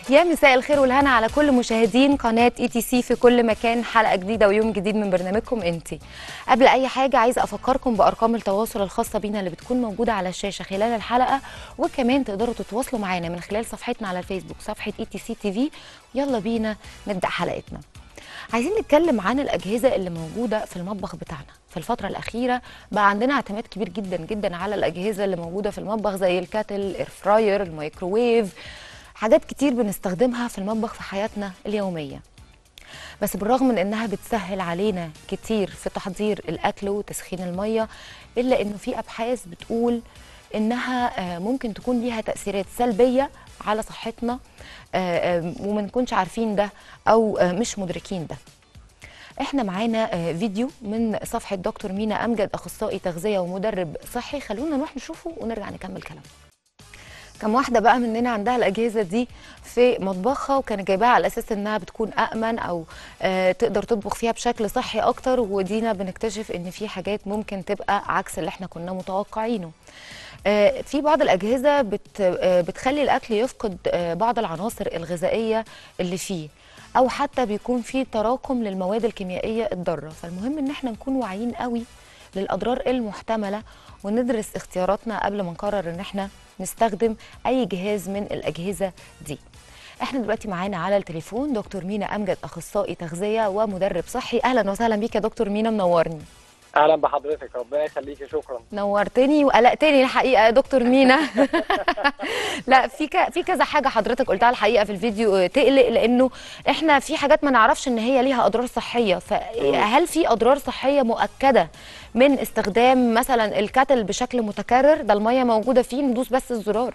يا مساء الخير والهنا على كل مشاهدين قناه اي تي سي في كل مكان حلقه جديده ويوم جديد من برنامجكم انتي قبل اي حاجه عايزه افكركم بارقام التواصل الخاصه بينا اللي بتكون موجوده على الشاشه خلال الحلقه وكمان تقدروا تتواصلوا معانا من خلال صفحتنا على الفيسبوك صفحه اي تي سي تي في يلا بينا نبدا حلقتنا عايزين نتكلم عن الاجهزه اللي موجوده في المطبخ بتاعنا في الفتره الاخيره بقى عندنا اعتماد كبير جدا جدا على الاجهزه اللي موجوده في المطبخ زي الكاتل الاير فراير الميكروويف حاجات كتير بنستخدمها في المطبخ في حياتنا اليوميه بس بالرغم من انها بتسهل علينا كتير في تحضير الاكل وتسخين الميه الا انه في ابحاث بتقول انها آه، ممكن تكون ليها تاثيرات سلبيه على صحتنا آه، آه، وما نكونش عارفين ده او آه، مش مدركين ده احنا معانا آه، فيديو من صفحه دكتور مينا امجد اخصائي تغذيه ومدرب صحي خلونا نروح نشوفه ونرجع نكمل كلامنا كم واحدة بقى مننا عندها الأجهزة دي في مطبخها وكانت جايباها على أساس إنها بتكون أأمن أو آه تقدر تطبخ فيها بشكل صحي أكتر ودينا بنكتشف إن في حاجات ممكن تبقى عكس اللي إحنا كنا متوقعينه. آه في بعض الأجهزة بت آه بتخلي الأكل يفقد آه بعض العناصر الغذائية اللي فيه أو حتى بيكون في تراكم للمواد الكيميائية الضارة فالمهم إن إحنا نكون واعيين قوي للأضرار المحتملة وندرس اختياراتنا قبل ما نقرر إن إحنا نستخدم اي جهاز من الاجهزه دي احنا دلوقتي معانا على التليفون دكتور مينا امجد اخصائي تغذيه ومدرب صحي اهلا وسهلا بيك يا دكتور مينا منورني اهلا بحضرتك ربنا يخليكي شكرا نورتني وقلقتني الحقيقه يا دكتور مينا لا في ك... في كذا حاجه حضرتك قلتها الحقيقه في الفيديو آه، تقلق لانه احنا في حاجات ما نعرفش ان هي ليها اضرار صحيه فهل في اضرار صحيه مؤكده من استخدام مثلا الكاتل بشكل متكرر ده الميه موجوده فيه ندوس بس الزرار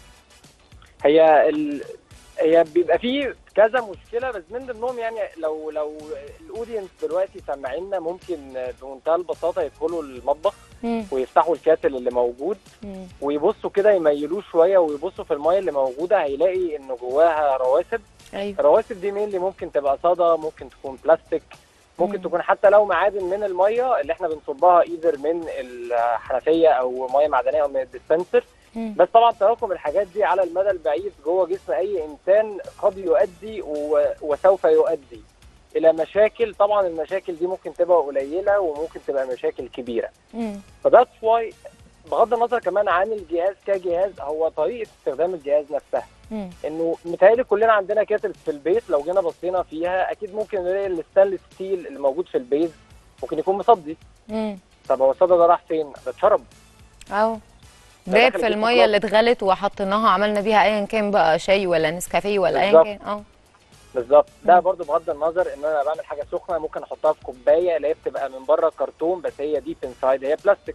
هي ال... هي بيبقى فيه كذا مشكله بس من ضمنهم يعني لو لو الاودينس دلوقتي سامعيننا ممكن بمنتهى البساطه يدخلوا المطبخ مم. ويفتحوا الكاتل اللي موجود مم. ويبصوا كده يميلوه شويه ويبصوا في الميه اللي موجوده هيلاقي ان جواها رواسب ايوه الرواسب دي مين اللي ممكن تبقى صدى ممكن تكون بلاستيك ممكن مم. تكون حتى لو معادن من الميه اللي احنا بنصبها ايذر من الحنفيه او ميه معدنيه او من الديسبنسر مم. بس طبعا تراكم الحاجات دي على المدى البعيد جوه جسم اي انسان قد يؤدي و... وسوف يؤدي الى مشاكل طبعا المشاكل دي ممكن تبقى قليله وممكن تبقى مشاكل كبيره مم. فذاتس واي بغض النظر كمان عن الجهاز كجهاز هو طريقه استخدام الجهاز نفسها مم. انه متهيألي كلنا عندنا كاتل في البيت لو جينا بصينا فيها اكيد ممكن نلاقي الستانلس ستيل اللي موجود في البيز ممكن يكون مصدي مم. طب هو الصدى ده راح فين؟ ده اتشرب اهو ده داب داخل في الجسم الميه خلاص. اللي اتغلت وحطيناها عملنا بيها ايا كان بقى شاي ولا نسكافيه ولا ايا بالظبط. كان اه بالظبط ده مم. برضو بغض النظر ان انا بعمل حاجه سخنه ممكن احطها في كوبايه اللي هي بتبقى من بره كرتون بس هي ديب انسايد هي بلاستيك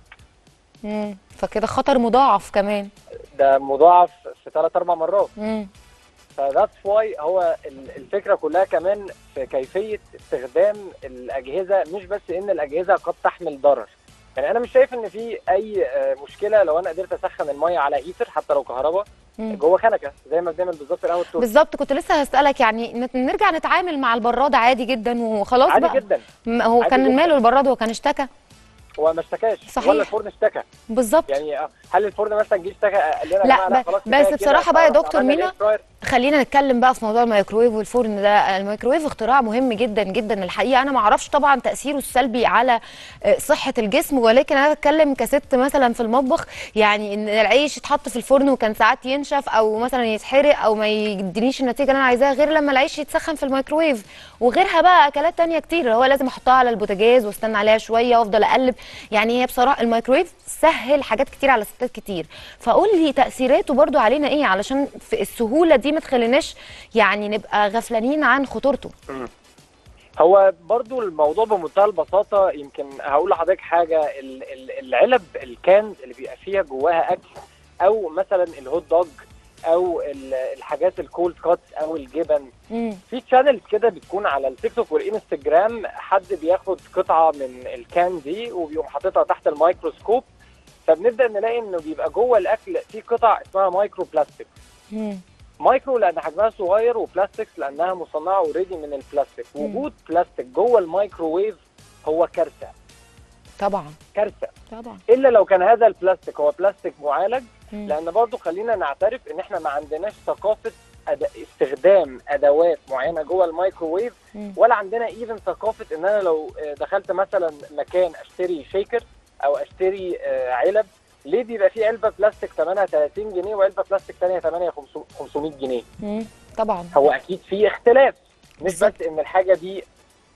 مم. فكده خطر مضاعف كمان ده مضاعف في ثلاث اربع مرات مم. فذاتس واي هو ال- الفكره كلها كمان في كيفيه استخدام الاجهزه مش بس ان الاجهزه قد تحمل ضرر يعني انا مش شايف ان في اي آه، مشكله لو انا قدرت اسخن الميه على هيتر حتى لو كهرباء مم. جوه خنكه زي ما بنعمل بالظبط في القهوه التركي بالظبط كنت لسه هسألك يعني نت- نرجع نتعامل مع البراد عادي جدا وخلاص عادي بقى جدا م- هو عادي كان جداً. ماله البراد هو كان اشتكى هو ما اشتكاش صحيح. ولا الفرن اشتكى بالظبط يعني آه، هل الفرن مثلا جه اشتكى قال لنا يا لا، جماعة لا ب- خلاص بس كفاية كده، بصراحة بقى يا خلاص دكتور عملنا مينا، الإير فراير. خلينا نتكلم بقى في موضوع الميكروويف والفرن ده الميكروويف اختراع مهم جدا جدا الحقيقه انا ما اعرفش طبعا تاثيره السلبي على آه، صحه الجسم ولكن انا بتكلم كست مثلا في المطبخ يعني ان العيش يتحط في الفرن وكان ساعات ينشف او مثلا يتحرق او ما يدينيش النتيجه اللي انا عايزاها غير لما العيش يتسخن في الميكروويف وغيرها بقى اكلات تانية كتير اللي هو لازم احطها على البوتاجاز واستنى عليها شويه وافضل اقلب يعني هي بصراحه الميكروويف سهل حاجات كتير على ستات كتير فقول لي تاثيراته برضو علينا ايه علشان في السهوله دي ما تخليناش يعني نبقى غفلانين عن خطورته هو برضو الموضوع بمنتهى البساطة يمكن هقول لحضرتك حاجة ال- ال- العلب الكان اللي بيبقى فيها جواها أكل أو مثلا الهوت دوج أو ال- الحاجات الكولد كاتس أو الجبن امم في تشانلز كده بتكون على التيك توك والانستجرام حد بياخد قطعة من الكان دي وبيقوم حاططها تحت الميكروسكوب فبنبدأ نلاقي إنه بيبقى جوه الأكل في قطع اسمها مايكرو بلاستيك امم مايكرو لان حجمها صغير وبلاستيكس لانها مصنعه اوريدي من البلاستيك مم. وجود بلاستيك جوه الميكروويف هو كارثه طبعا كارثه طبعا الا لو كان هذا البلاستيك هو بلاستيك معالج مم. لان برضو خلينا نعترف ان احنا ما عندناش ثقافه أد... استخدام ادوات معينه جوه الميكروويف مم. ولا عندنا ايفن ثقافه ان انا لو آه، دخلت مثلا مكان اشتري شيكر او اشتري آه، علب ليه بيبقى في علبه بلاستيك ثمنها 30 جنيه وعلبه بلاستيك ثانيه ثمنها 500 جنيه مم. طبعا هو اكيد في اختلاف مش بالظبط. بس ان الحاجه دي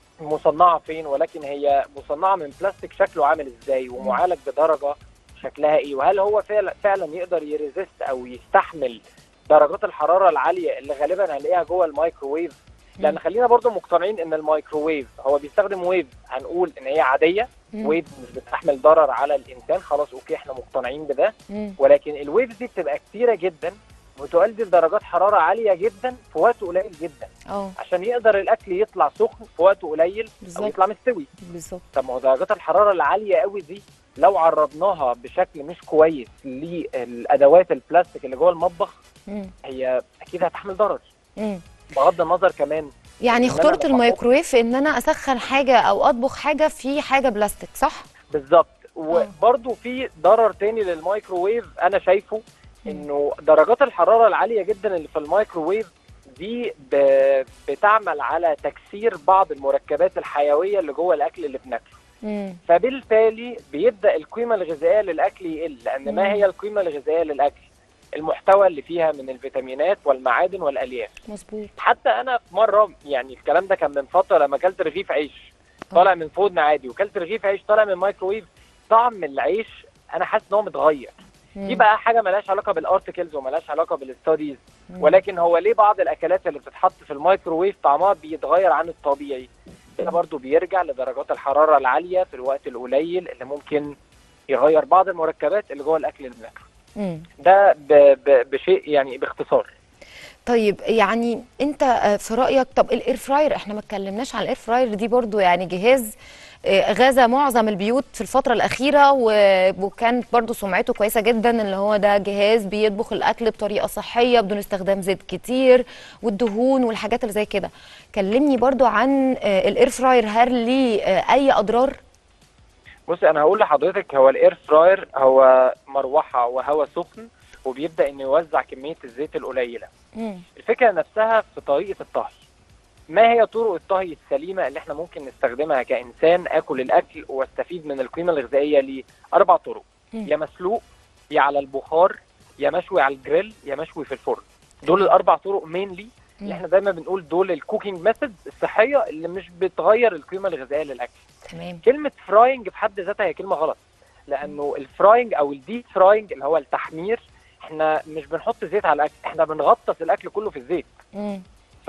مصنعه فين ولكن هي مصنعه من بلاستيك شكله عامل ازاي ومعالج بدرجه شكلها ايه وهل هو فعلا فعلا يقدر يريزست او يستحمل درجات الحراره العاليه اللي غالبا هنلاقيها جوه الميكروويف لان مم. خلينا برضو مقتنعين ان الميكروويف هو بيستخدم ويف هنقول ان هي عاديه مم. ويف مش بتحمل ضرر على الانسان خلاص اوكي احنا مقتنعين بده مم. ولكن الويفز دي بتبقى كتيره جدا وتؤدي لدرجات حراره عاليه جدا في وقت قليل جدا اه عشان يقدر الاكل يطلع سخن في وقت قليل او بالظبط يطلع مستوي بالظبط طب ما هو درجات الحراره العاليه قوي دي لو عرضناها بشكل مش كويس للادوات البلاستيك اللي جوه المطبخ مم. هي اكيد هتحمل ضرر مم. بغض النظر كمان يعني إن أنا خطوره بحط- الميكروويف ان انا اسخن حاجه او اطبخ حاجه في حاجه بلاستيك صح بالظبط وبرده في ضرر تاني للميكروويف انا شايفه انه درجات الحراره العاليه جدا اللي في الميكروويف دي ب- بتعمل على تكسير بعض المركبات الحيويه اللي جوه الاكل اللي بناكله مم. فبالتالي بيبدا القيمه الغذائيه للاكل يقل لان مم. ما هي القيمه الغذائيه للاكل المحتوى اللي فيها من الفيتامينات والمعادن والالياف مظبوط حتى انا في مره يعني الكلام ده كان من فتره لما اكلت رغيف عيش طالع من فرن عادي وكلت رغيف عيش طالع من مايكروويف طعم العيش انا حاسس ان هو متغير دي بقى حاجه ملهاش علاقه بالارتكلز وملهاش علاقه بالستاديز مم. ولكن هو ليه بعض الاكلات اللي بتتحط في الميكروويف طعمها بيتغير عن الطبيعي ده برضو بيرجع لدرجات الحراره العاليه في الوقت القليل اللي ممكن يغير بعض المركبات اللي جوه الاكل اللي بناكله مم. ده ب... ب... بشيء يعني باختصار طيب يعني انت آه، في رايك طب الاير فراير احنا ما اتكلمناش عن الاير فراير دي برضو يعني جهاز آه، غزا معظم البيوت في الفترة الأخيرة و- وكانت برضو سمعته كويسة جدا اللي هو ده جهاز بيطبخ الأكل بطريقة صحية بدون استخدام زيت كتير والدهون والحاجات اللي زي كده كلمني برضو عن آه، الاير فراير هل ليه آه، أي أضرار؟ بص انا هقول لحضرتك هو الاير فراير هو مروحه وهواء سخن وبيبدا انه يوزع كميه الزيت القليله مم. الفكره نفسها في طريقه الطهي ما هي طرق الطهي السليمه اللي احنا ممكن نستخدمها كانسان اكل الاكل واستفيد من القيمه الغذائيه ليه اربع طرق مم. يا مسلوق يا على البخار يا مشوي على الجريل يا مشوي في الفرن دول الاربع طرق مينلي اللي احنا دايما بنقول دول الكوكينج ميثودز الصحيه اللي مش بتغير القيمه الغذائيه للاكل تمام كلمه فراينج في حد ذاتها هي كلمه غلط لانه الفراينج او الديب فراينج اللي هو التحمير احنا مش بنحط زيت على الاكل احنا بنغطس الاكل كله في الزيت مم.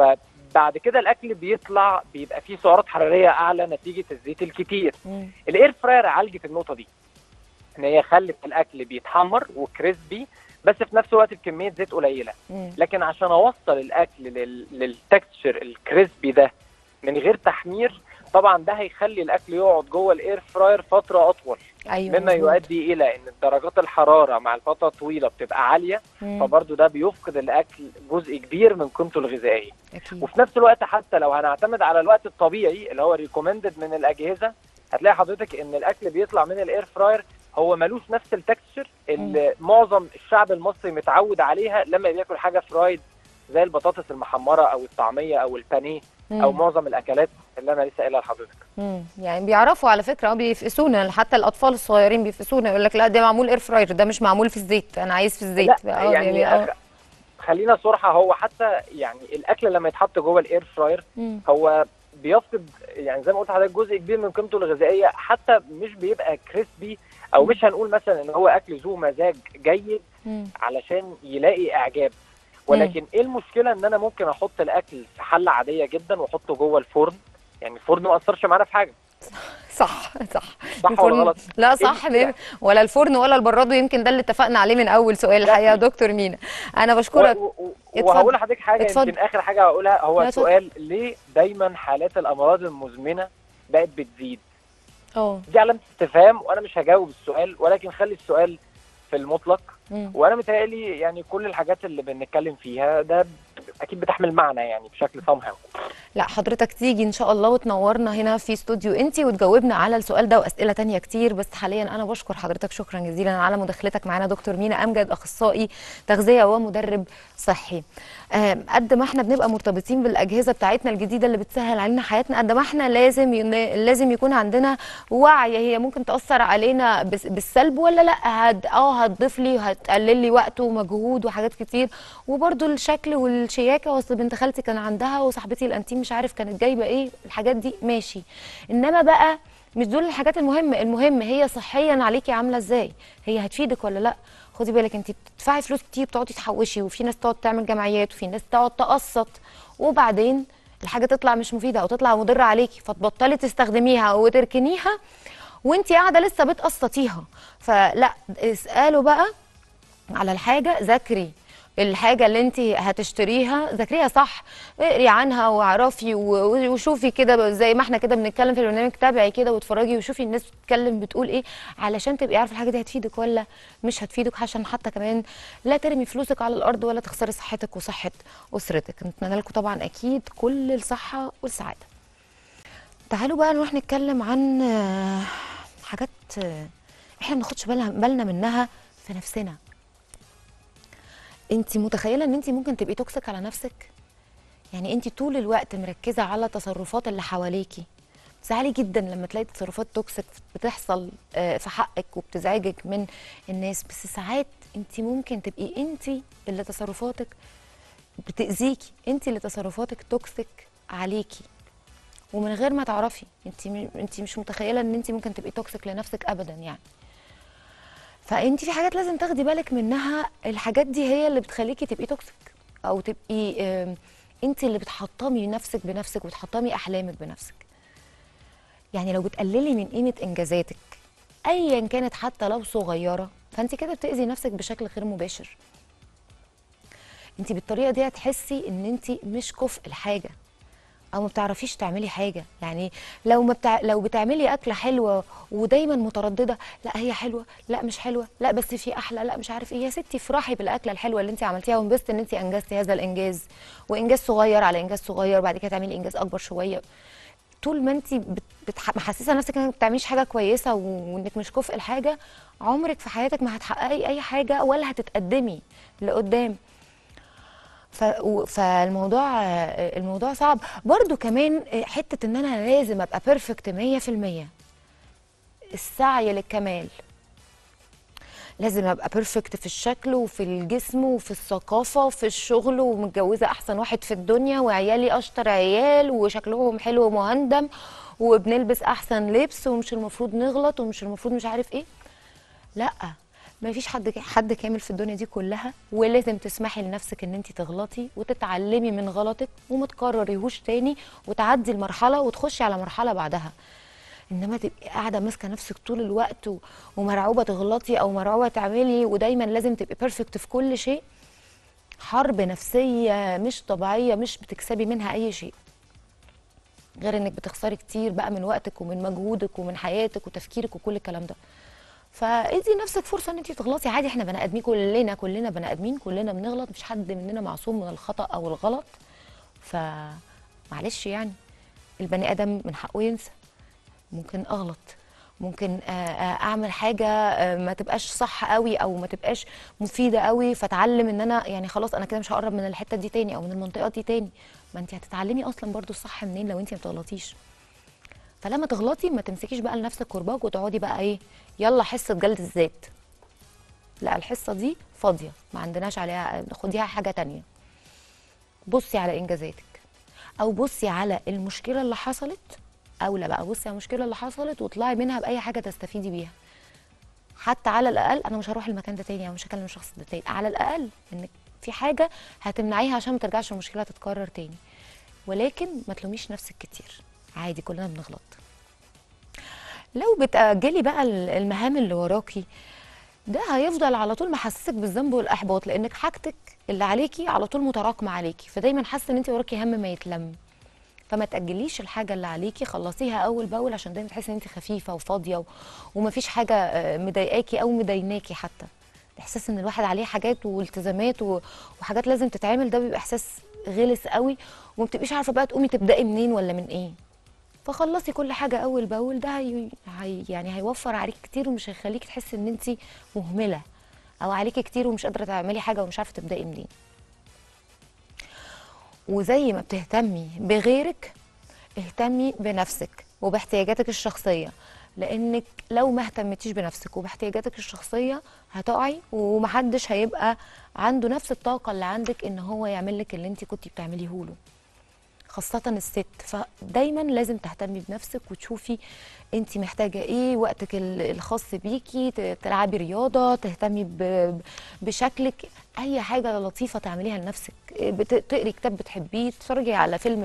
فبعد كده الاكل بيطلع بيبقى فيه سعرات حراريه اعلى نتيجه الزيت الكتير مم. الاير فراير عالجت النقطه دي ان هي خلت الاكل بيتحمر وكريسبي بس في نفس الوقت بكميه زيت قليله مم. لكن عشان اوصل الاكل لل... للتكستشر الكريسبي ده من غير تحمير طبعا ده هيخلي الاكل يقعد جوه الاير فراير فتره اطول أيوة مما مظبوط. يؤدي الى ان درجات الحراره مع الفتره الطويله بتبقى عاليه مم. فبرضه ده بيفقد الاكل جزء كبير من قيمته الغذائيه أكيد وفي نفس الوقت حتى لو هنعتمد على الوقت الطبيعي اللي هو ريكومندد من الاجهزه هتلاقي حضرتك ان الاكل بيطلع من الاير فراير هو ملوش نفس التكستشر اللي معظم الشعب المصري متعود عليها لما بياكل حاجه فرايد زي البطاطس المحمره او الطعميه او البانيه او مم. معظم الاكلات اللي انا لسه قايلها لحضرتك مم. يعني بيعرفوا على فكره اه بيفقسونا حتى الاطفال الصغيرين بيفقسونا يقول لك لا ده معمول اير فراير ده مش معمول في الزيت انا عايز في الزيت لا اه يعني اه أخ- خلينا صراحه هو حتى يعني الاكل لما يتحط جوه الاير فراير مم. هو بيفقد يعني زي ما قلت لحضرتك جزء كبير من قيمته الغذائيه حتى مش بيبقى كريسبي او مش هنقول مثلا ان هو اكل ذو مزاج جيد مم. علشان يلاقي اعجاب ولكن ايه المشكله ان انا ممكن احط الاكل في حله عاديه جدا واحطه جوه الفرن يعني الفرن ما اثرش معانا في حاجه صح صح صح الفرن- ولا غلط لا إيه صح المشكلة؟ ليه؟ ولا الفرن ولا البراد ويمكن ده اللي اتفقنا عليه من اول سؤال الحقيقه يا دكتور مينا انا بشكرك و- و- اتفضل. وهقول لحضرتك حاجه اتفضل. يمكن اخر حاجه هقولها هو لا، اتفضل. سؤال ليه دايما حالات الامراض المزمنه بقت بتزيد اه دي علامه استفهام وانا مش هجاوب السؤال ولكن خلي السؤال في المطلق مم. وانا متهيألي يعني كل الحاجات اللي بنتكلم فيها ده اكيد بتحمل معنى يعني بشكل somehow لا حضرتك تيجي ان شاء الله وتنورنا هنا في استوديو انتي وتجاوبنا على السؤال ده واسئله تانية كتير بس حاليا انا بشكر حضرتك شكرا جزيلا على مداخلتك معانا دكتور مينا امجد اخصائي تغذيه ومدرب صحي آم، قد ما احنا بنبقى مرتبطين بالاجهزه بتاعتنا الجديده اللي بتسهل علينا حياتنا قد ما احنا لازم ين... لازم يكون عندنا وعي هي ممكن تاثر علينا بس... بالسلب ولا لا هد... اه هتضيف لي وهتقلل لي وقت ومجهود وحاجات كتير وبرده الشكل والشياكه واصل بنت خالتي كان عندها وصاحبتي الانتيم مش عارف كانت جايبه ايه الحاجات دي ماشي انما بقى مش دول الحاجات المهمه المهم هي صحيا عليكي عامله ازاي هي هتفيدك ولا لا خدي بالك انت بتدفعي فلوس كتير بتقعدي تحوشي وفي ناس تقعد تعمل جمعيات وفي ناس تقعد تقسط وبعدين الحاجه تطلع مش مفيده او تطلع مضره عليكي فتبطلي تستخدميها وتركنيها وانت قاعده لسه بتقسطيها فلا اسالوا بقى على الحاجه ذاكري الحاجه اللي انت هتشتريها ذاكريها صح اقري عنها واعرفي و- وشوفي كده زي ما احنا كده بنتكلم في البرنامج تابعي كده واتفرجي وشوفي الناس بتتكلم بتقول ايه علشان تبقي عارفه الحاجه دي هتفيدك ولا مش هتفيدك عشان حتى كمان لا ترمي فلوسك على الارض ولا تخسري صحتك وصحه اسرتك نتمنى لكم طبعا اكيد كل الصحه والسعاده تعالوا بقى نروح نتكلم عن آه، حاجات آه، احنا ما بناخدش بالنا بالنا منها في نفسنا انت متخيله ان انت ممكن تبقي توكسيك على نفسك يعني انت طول الوقت مركزه على تصرفات اللي حواليكي بتزعلي جدا لما تلاقي تصرفات توكسيك بتحصل آه، في حقك وبتزعجك من الناس بس ساعات انت ممكن تبقي انت اللي تصرفاتك بتأذيكي انت اللي تصرفاتك توكسيك عليكي ومن غير ما تعرفي انت انت مش متخيله ان انت ممكن تبقي توكسيك لنفسك ابدا يعني فانت في حاجات لازم تاخدي بالك منها الحاجات دي هي اللي بتخليكي تبقي توكسيك او تبقي آم، انت اللي بتحطمي نفسك بنفسك وتحطمي احلامك بنفسك يعني لو بتقللي من قيمه انجازاتك ايا كانت حتى لو صغيره فانت كده بتاذي نفسك بشكل غير مباشر انت بالطريقه دي هتحسي ان انت مش كفء لحاجه او ما بتعرفيش تعملي حاجه يعني لو ما بتع... لو بتعملي اكله حلوه ودايما متردده لا هي حلوه لا مش حلوه لا بس في احلى لا مش عارف ايه يا ستي افرحي بالاكله الحلوه اللي انت عملتيها وانبسطي ان انت انجزتي هذا الانجاز وانجاز صغير على انجاز صغير بعد كده تعملي انجاز اكبر شويه طول ما انت بت... بتح... محسسه نفسك انك ما بتعمليش حاجه كويسه و- وانك مش كفء لحاجه عمرك في حياتك ما هتحققي اي حاجه ولا هتتقدمي لقدام ف... و- فالموضوع آه، الموضوع صعب برضو كمان آه، حته ان انا لازم ابقى بيرفكت 100% السعي للكمال لازم ابقى بيرفكت في الشكل وفي الجسم وفي الثقافه وفي الشغل ومتجوزه احسن واحد في الدنيا وعيالي اشطر عيال وشكلهم حلو ومهندم وبنلبس احسن لبس ومش المفروض نغلط ومش المفروض مش عارف ايه لا ما فيش حد حد كامل في الدنيا دي كلها ولازم تسمحي لنفسك ان انت تغلطي وتتعلمي من غلطك وما تكرريهوش تاني وتعدي المرحله وتخشي على مرحله بعدها انما تبقي قاعده ماسكه نفسك طول الوقت و- ومرعوبه تغلطي او مرعوبه تعملي ودايما لازم تبقي بيرفكت في كل شيء حرب نفسيه مش طبيعيه مش بتكسبي منها اي شيء غير انك بتخسري كتير بقى من وقتك ومن مجهودك ومن حياتك وتفكيرك وكل الكلام ده فادي نفسك فرصه ان انت تغلطي عادي احنا بني ادمين كلنا كلنا بني ادمين كلنا بنغلط مفيش حد مننا معصوم من الخطا او الغلط فمعلش يعني البني ادم من حقه ينسى ممكن اغلط ممكن آه، آه، اعمل حاجه آه، ما تبقاش صح قوي او ما تبقاش مفيده قوي فاتعلم ان انا يعني خلاص انا كده مش هقرب من الحته دي تاني او من المنطقه دي تاني ما انت هتتعلمي اصلا برضو الصح منين لو انت ما بتغلطيش فلما تغلطي ما تمسكيش بقى لنفسك كرباج وتقعدي بقى ايه يلا حصه جلد الذات لا الحصه دي فاضيه ما عندناش عليها خديها حاجه تانية بصي على انجازاتك او بصي على المشكله اللي حصلت او لا بقى بصي على المشكله اللي حصلت واطلعي منها باي حاجه تستفيدي بيها حتى على الاقل انا مش هروح المكان ده تاني او مش هكلم الشخص ده تاني على الاقل انك في حاجه هتمنعيها عشان ما ترجعش المشكله تتكرر تاني ولكن ما تلوميش نفسك كتير عادي كلنا بنغلط لو بتأجلي بقى المهام اللي وراكي ده هيفضل على طول محسسك بالذنب والاحباط لانك حاجتك اللي عليكي على طول متراكمه عليكي فدايما حاسه ان انت وراكي هم ما يتلم فما تاجليش الحاجه اللي عليكي خلصيها اول باول عشان دايما تحسي ان انت خفيفه وفاضيه و... ومفيش حاجه آه، مضايقاكي او مضايقاكي حتى احساس ان الواحد عليه حاجات والتزامات و... وحاجات لازم تتعمل ده بيبقى احساس غلس قوي وما بتبقيش عارفه بقى تقومي تبداي منين ولا من ايه فخلصي كل حاجه اول باول ده هي... هي... يعني هيوفر عليك كتير ومش هيخليك تحسي ان انت مهمله او عليكي كتير ومش قادره تعملي حاجه ومش عارفه تبداي منين وزي ما بتهتمي بغيرك اهتمي بنفسك وباحتياجاتك الشخصيه لانك لو ما اهتمتيش بنفسك وباحتياجاتك الشخصيه هتقعي ومحدش هيبقى عنده نفس الطاقه اللي عندك ان هو يعمل لك اللي انت كنتي بتعمليه له خاصة الست فدايما لازم تهتمي بنفسك وتشوفي انت محتاجة ايه وقتك ال- الخاص بيكي ت- تلعبي رياضة تهتمي ب- بشكلك اي حاجة لطيفة تعمليها لنفسك بت- تقري كتاب بتحبيه تتفرجي على فيلم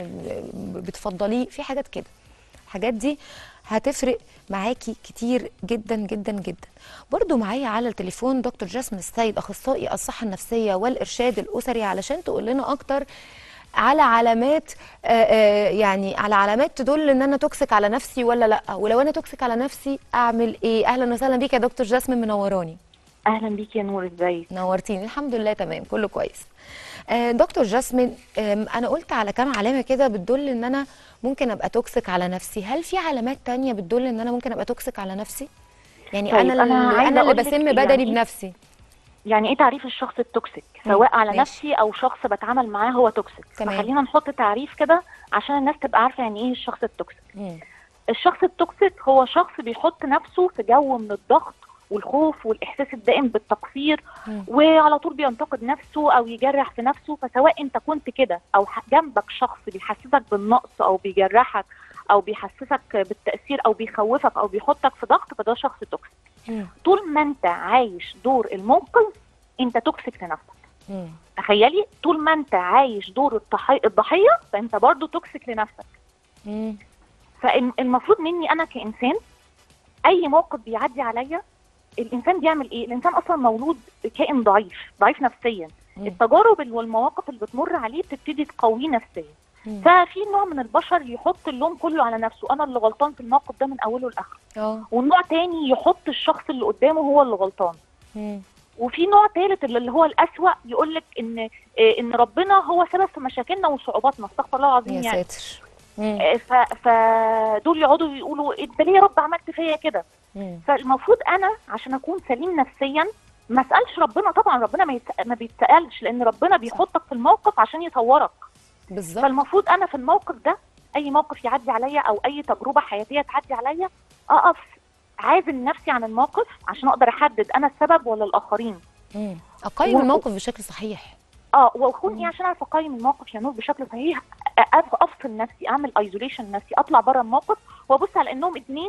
بتفضليه في حاجات كده الحاجات دي هتفرق معاكي كتير جدا جدا جدا برضو معايا على التليفون دكتور جاسمين السيد اخصائي الصحه النفسيه والارشاد الاسري علشان تقول لنا اكتر على علامات آه، آه، يعني على علامات تدل ان انا توكسيك على نفسي ولا لا ولو انا توكسيك على نفسي اعمل ايه اهلا وسهلا بيك يا دكتور جاسمين منوراني اهلا بيك يا نور ازيك نورتيني الحمد لله تمام كله كويس آه، دكتور جاسمين آم، انا قلت على كام علامه كده بتدل ان انا ممكن ابقى توكسيك على نفسي هل في علامات تانية بتدل ان انا ممكن ابقى توكسيك على نفسي يعني طيب، انا أنا اللي عايزة انا اللي أقولك بسم يعني بدني إيه؟ بنفسي يعني ايه تعريف الشخص التوكسيك سواء على ماشي. نفسي او شخص بتعامل معاه هو توكسيك تمام. فخلينا نحط تعريف كده عشان الناس تبقى عارفه يعني ايه الشخص التوكسيك مم. الشخص التوكسيك هو شخص بيحط نفسه في جو من الضغط والخوف والاحساس الدائم بالتقصير مم. وعلى طول بينتقد نفسه او يجرح في نفسه فسواء انت كنت كده او ح- جنبك شخص بيحسسك بالنقص او بيجرحك او بيحسسك بالتاثير او بيخوفك او بيحطك في ضغط فده شخص توكسيك مم. طول ما انت عايش دور المنقذ انت توكسيك لنفسك مم. تخيلي طول ما انت عايش دور الضحي... الضحيه فانت برضو توكسيك لنفسك مم. فالمفروض مني انا كانسان اي موقف بيعدي عليا الانسان بيعمل ايه الانسان اصلا مولود كائن ضعيف ضعيف نفسيا مم. التجارب اللي- والمواقف اللي بتمر عليه بتبتدي تقويه نفسيا مم. ففي نوع من البشر يحط اللوم كله على نفسه انا اللي غلطان في الموقف ده من اوله لاخره اه والنوع تاني يحط الشخص اللي قدامه هو اللي غلطان مم. وفي نوع ثالث اللي هو الأسوأ يقول لك ان إيه، ان ربنا هو سبب في مشاكلنا وصعوباتنا استغفر الله العظيم يا يعني ساتر مم. إيه، ف... فدول يقعدوا يقولوا انت ليه يا رب عملت فيا كده مم. فالمفروض انا عشان اكون سليم نفسيا ما اسالش ربنا طبعا ربنا ما, يتس... ما بيتسالش لان ربنا بيحطك في الموقف عشان يطورك بالظبط فالمفروض انا في الموقف ده اي موقف يعدي عليا او اي تجربه حياتيه تعدي عليا اقف عازل نفسي عن الموقف عشان اقدر احدد انا السبب ولا الاخرين مم. اقيم و- الموقف بشكل صحيح اه واكون مم. ايه عشان اعرف اقيم الموقف يا نور بشكل صحيح أف- افصل نفسي اعمل ايزوليشن نفسي اطلع بره الموقف وابص على انهم اتنين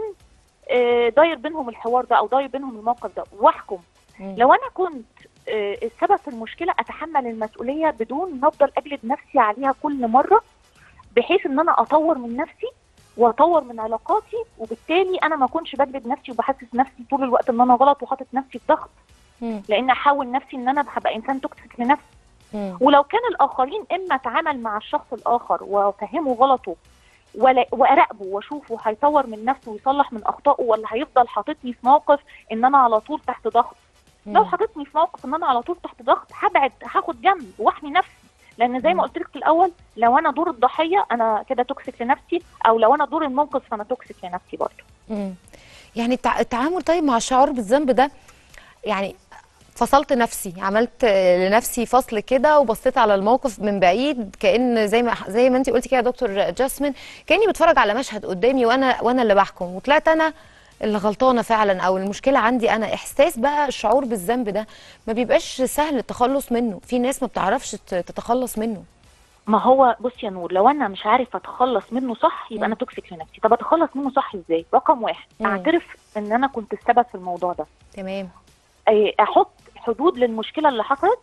آه، داير بينهم الحوار ده او داير بينهم الموقف ده واحكم مم. لو انا كنت آه، السبب في المشكله اتحمل المسؤوليه بدون ما افضل اجلد نفسي عليها كل مره بحيث ان انا اطور من نفسي واطور من علاقاتي وبالتالي انا ما اكونش بجلد نفسي وبحسس نفسي طول الوقت ان انا غلط وحاطط نفسي في ضغط مم. لان احاول نفسي ان انا هبقى انسان توكسيك لنفسي مم. ولو كان الاخرين اما اتعامل مع الشخص الاخر وافهمه غلطه ولا واراقبه واشوفه هيطور من نفسه ويصلح من اخطائه ولا هيفضل حاططني في موقف ان انا على طول تحت ضغط لو مم. حاططني في موقف ان انا على طول تحت ضغط هبعد هاخد جنب واحمي نفسي لان زي مم. ما قلت لك في الاول لو انا دور الضحيه انا كده توكسيك لنفسي او لو انا دور المنقذ فانا توكسيك لنفسي برضه مم. يعني التع- التعامل طيب مع الشعور بالذنب ده يعني فصلت نفسي عملت آه، لنفسي فصل كده وبصيت على الموقف من بعيد كأن زي ما زي ما انت قلتي كده يا دكتور جاسمين كأني بتفرج على مشهد قدامي وانا وانا اللي بحكم وطلعت انا اللي غلطانه فعلا او المشكله عندي انا احساس بقى الشعور بالذنب ده ما بيبقاش سهل التخلص منه في ناس ما بتعرفش ت- تتخلص منه ما هو بص يا نور لو انا مش عارف اتخلص منه صح يبقى مم. انا توكسيك لنفسي طب اتخلص منه صح ازاي رقم واحد مم. اعترف ان انا كنت السبب في الموضوع ده تمام أي احط حدود للمشكله اللي حصلت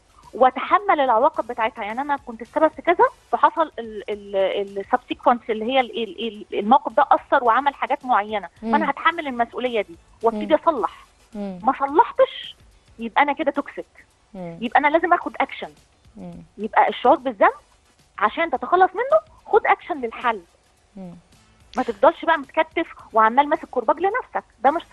واتحمل العواقب بتاعتها يعني انا كنت السبب في كذا فحصل السبسيكونس اللي هي ال- ال- ال- الموقف ده اثر وعمل حاجات معينه مم. فانا هتحمل المسؤوليه دي وابتدي مم. اصلح مم. ما صلحتش يبقى انا كده توكسيك مم. يبقى انا لازم اخد اكشن مم. يبقى الشعور بالذنب عشان تتخلص منه خد اكشن للحل مم. ما تفضلش بقى متكتف وعمال ماسك كرباج لنفسك ده مش صح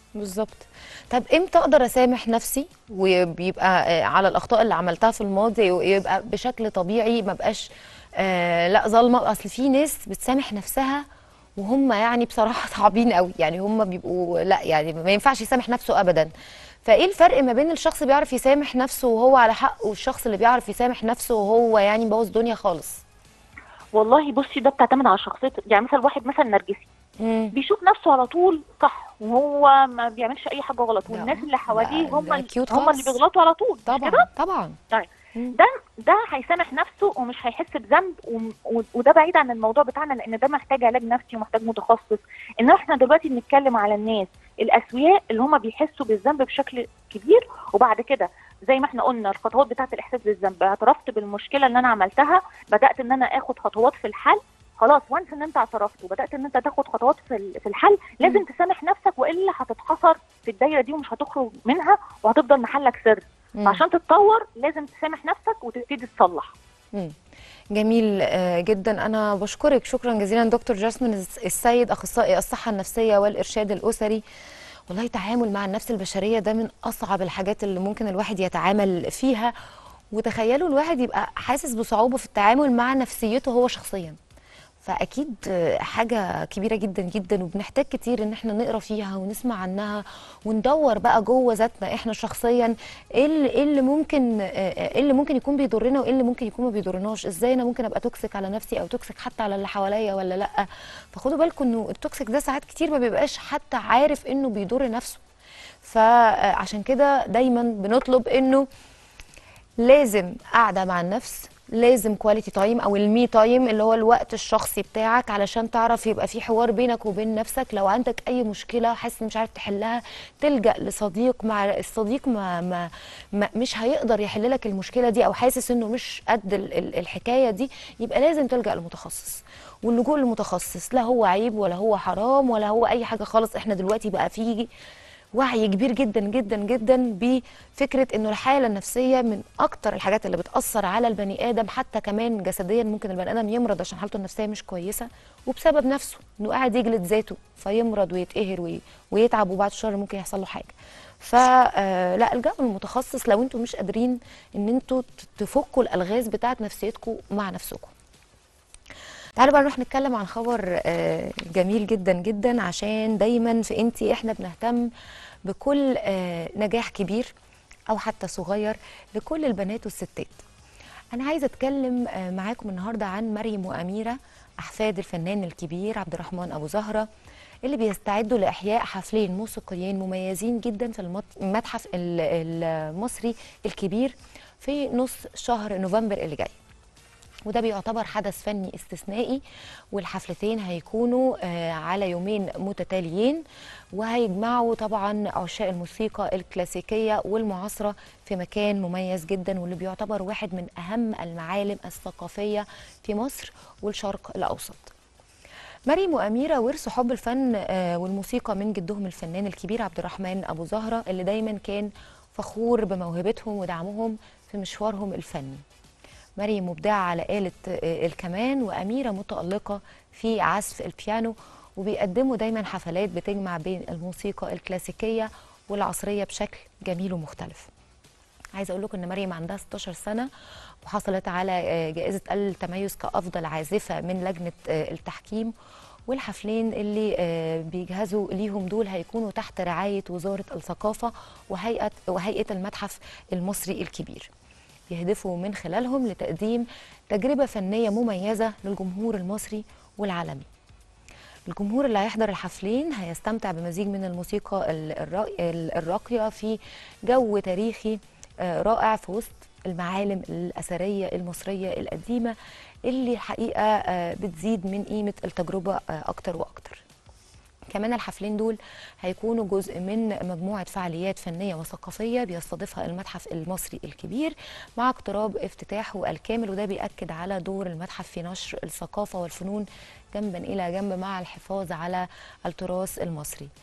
بالظبط طب امتى اقدر اسامح نفسي وبيبقى آه، على الاخطاء اللي عملتها في الماضي ويبقى بشكل طبيعي ما بقاش آه لا ظالمه اصل في ناس بتسامح نفسها وهم يعني بصراحه صعبين قوي يعني هم بيبقوا لا يعني ما ينفعش يسامح نفسه ابدا فايه الفرق ما بين الشخص بيعرف يسامح نفسه وهو على حق والشخص اللي بيعرف يسامح نفسه وهو يعني مبوظ الدنيا خالص والله بصي ده بتعتمد على شخصيه يعني مثلا واحد مثلا نرجسي مم. بيشوف نفسه على طول صح وهو ما بيعملش اي حاجه غلط ده- والناس اللي حواليه ده- هم ده ال- cute هم اللي خالص. بيغلطوا على طول مش طبعا كده؟ طبعا طيب مم. ده ده هيسامح نفسه ومش هيحس بذنب وم- و- وده بعيد عن الموضوع بتاعنا لان ده محتاج علاج نفسي ومحتاج متخصص ان احنا دلوقتي بنتكلم على الناس الاسوياء اللي هم بيحسوا بالذنب بشكل كبير وبعد كده زي ما احنا قلنا الخطوات بتاعه الاحساس بالذنب اعترفت بالمشكله اللي انا عملتها بدات ان انا اخد خطوات في الحل خلاص وانس ان انت اعترفت وبدات ان انت تاخد خطوات في ال- في الحل لازم تسامح نفسك والا هتتحصر في الدايره دي ومش هتخرج منها وهتفضل محلك سر مم. فعشان تتطور لازم تسامح نفسك وتبتدي تصلح مم. جميل آه، جدا انا بشكرك شكرا جزيلا دكتور جاسمين الس- السيد اخصائي الصحه النفسيه والارشاد الاسري والله التعامل مع النفس البشريه ده من اصعب الحاجات اللي ممكن الواحد يتعامل فيها وتخيلوا الواحد يبقى حاسس بصعوبه في التعامل مع نفسيته هو شخصيا فاكيد آه، حاجه كبيره جدا جدا وبنحتاج كتير ان احنا نقرا فيها ونسمع عنها وندور بقى جوه ذاتنا احنا شخصيا ايه اللي, إيه اللي ممكن آه، آه، ايه اللي ممكن يكون بيضرنا وايه اللي ممكن يكون ما بيضرناش ازاي انا ممكن ابقى توكسيك على نفسي او توكسيك حتى على اللي حواليا ولا لا فخدوا بالكم انه التوكسيك ده ساعات كتير ما بيبقاش حتى عارف انه بيضر نفسه فعشان كده دايما بنطلب انه لازم قاعده مع النفس لازم كواليتي تايم او المي تايم اللي هو الوقت الشخصي بتاعك علشان تعرف يبقى في حوار بينك وبين نفسك لو عندك اي مشكله حاسس إن مش عارف تحلها تلجا لصديق مع الصديق ما, ما, ما مش هيقدر يحل لك المشكله دي او حاسس انه مش قد ال- ال- الحكايه دي يبقى لازم تلجا لمتخصص واللجوء للمتخصص لا هو عيب ولا هو حرام ولا هو اي حاجه خالص احنا دلوقتي بقى في وعي كبير جدا جدا جدا بفكره انه الحاله النفسيه من اكتر الحاجات اللي بتاثر على البني ادم حتى كمان جسديا ممكن البني ادم يمرض عشان حالته النفسيه مش كويسه وبسبب نفسه انه قاعد يجلد ذاته فيمرض ويتقهر وي- ويتعب وبعد الشر ممكن يحصل له حاجه فلا الجأوا للمتخصص لو انتوا مش قادرين ان انتوا ت- تفكوا الالغاز بتاعت نفسيتكم مع نفسكم تعالوا بقى نروح نتكلم عن خبر آه، جميل جدا جدا عشان دايما في انتي احنا بنهتم بكل آه، نجاح كبير او حتى صغير لكل البنات والستات انا عايزه اتكلم آه، معاكم النهارده عن مريم واميره احفاد الفنان الكبير عبد الرحمن ابو زهره اللي بيستعدوا لاحياء حفلين موسيقيين مميزين جدا في المت- المتحف ال- المصري الكبير في نص شهر نوفمبر اللي جاي وده بيعتبر حدث فني استثنائي والحفلتين هيكونوا آه، على يومين متتاليين وهيجمعوا طبعا عشاق الموسيقى الكلاسيكية والمعاصرة في مكان مميز جدا واللي بيعتبر واحد من أهم المعالم الثقافية في مصر والشرق الأوسط مريم وأميرة ورثوا حب الفن آه، والموسيقى من جدهم الفنان الكبير عبد الرحمن أبو زهرة اللي دايما كان فخور بموهبتهم ودعمهم في مشوارهم الفني مريم مبدعة على آلة آه، الكمان وأميرة متألقة في عزف البيانو وبيقدموا دايما حفلات بتجمع بين الموسيقى الكلاسيكية والعصرية بشكل جميل ومختلف عايزه اقول لكم ان مريم عندها 16 سنه وحصلت على آه، جائزه التميز كافضل عازفه من لجنه آه، التحكيم والحفلين اللي آه، بيجهزوا ليهم دول هيكونوا تحت رعايه وزاره الثقافه وهيئه وهيئه المتحف المصري الكبير يهدفوا من خلالهم لتقديم تجربه فنيه مميزه للجمهور المصري والعالمي الجمهور اللي هيحضر الحفلين هيستمتع بمزيج من الموسيقى ال- الرا- ال- الراقية في جو تاريخي آه، رائع في وسط المعالم الأثرية المصرية القديمة اللي حقيقة آه، بتزيد من قيمة التجربة آه، أكتر وأكتر كمان الحفلين دول هيكونوا جزء من مجموعة فعاليات فنية وثقافية بيستضيفها المتحف المصري الكبير مع اقتراب افتتاحه الكامل وده بيأكد على دور المتحف في نشر الثقافة والفنون جنبا إلى جنب مع الحفاظ على التراث المصري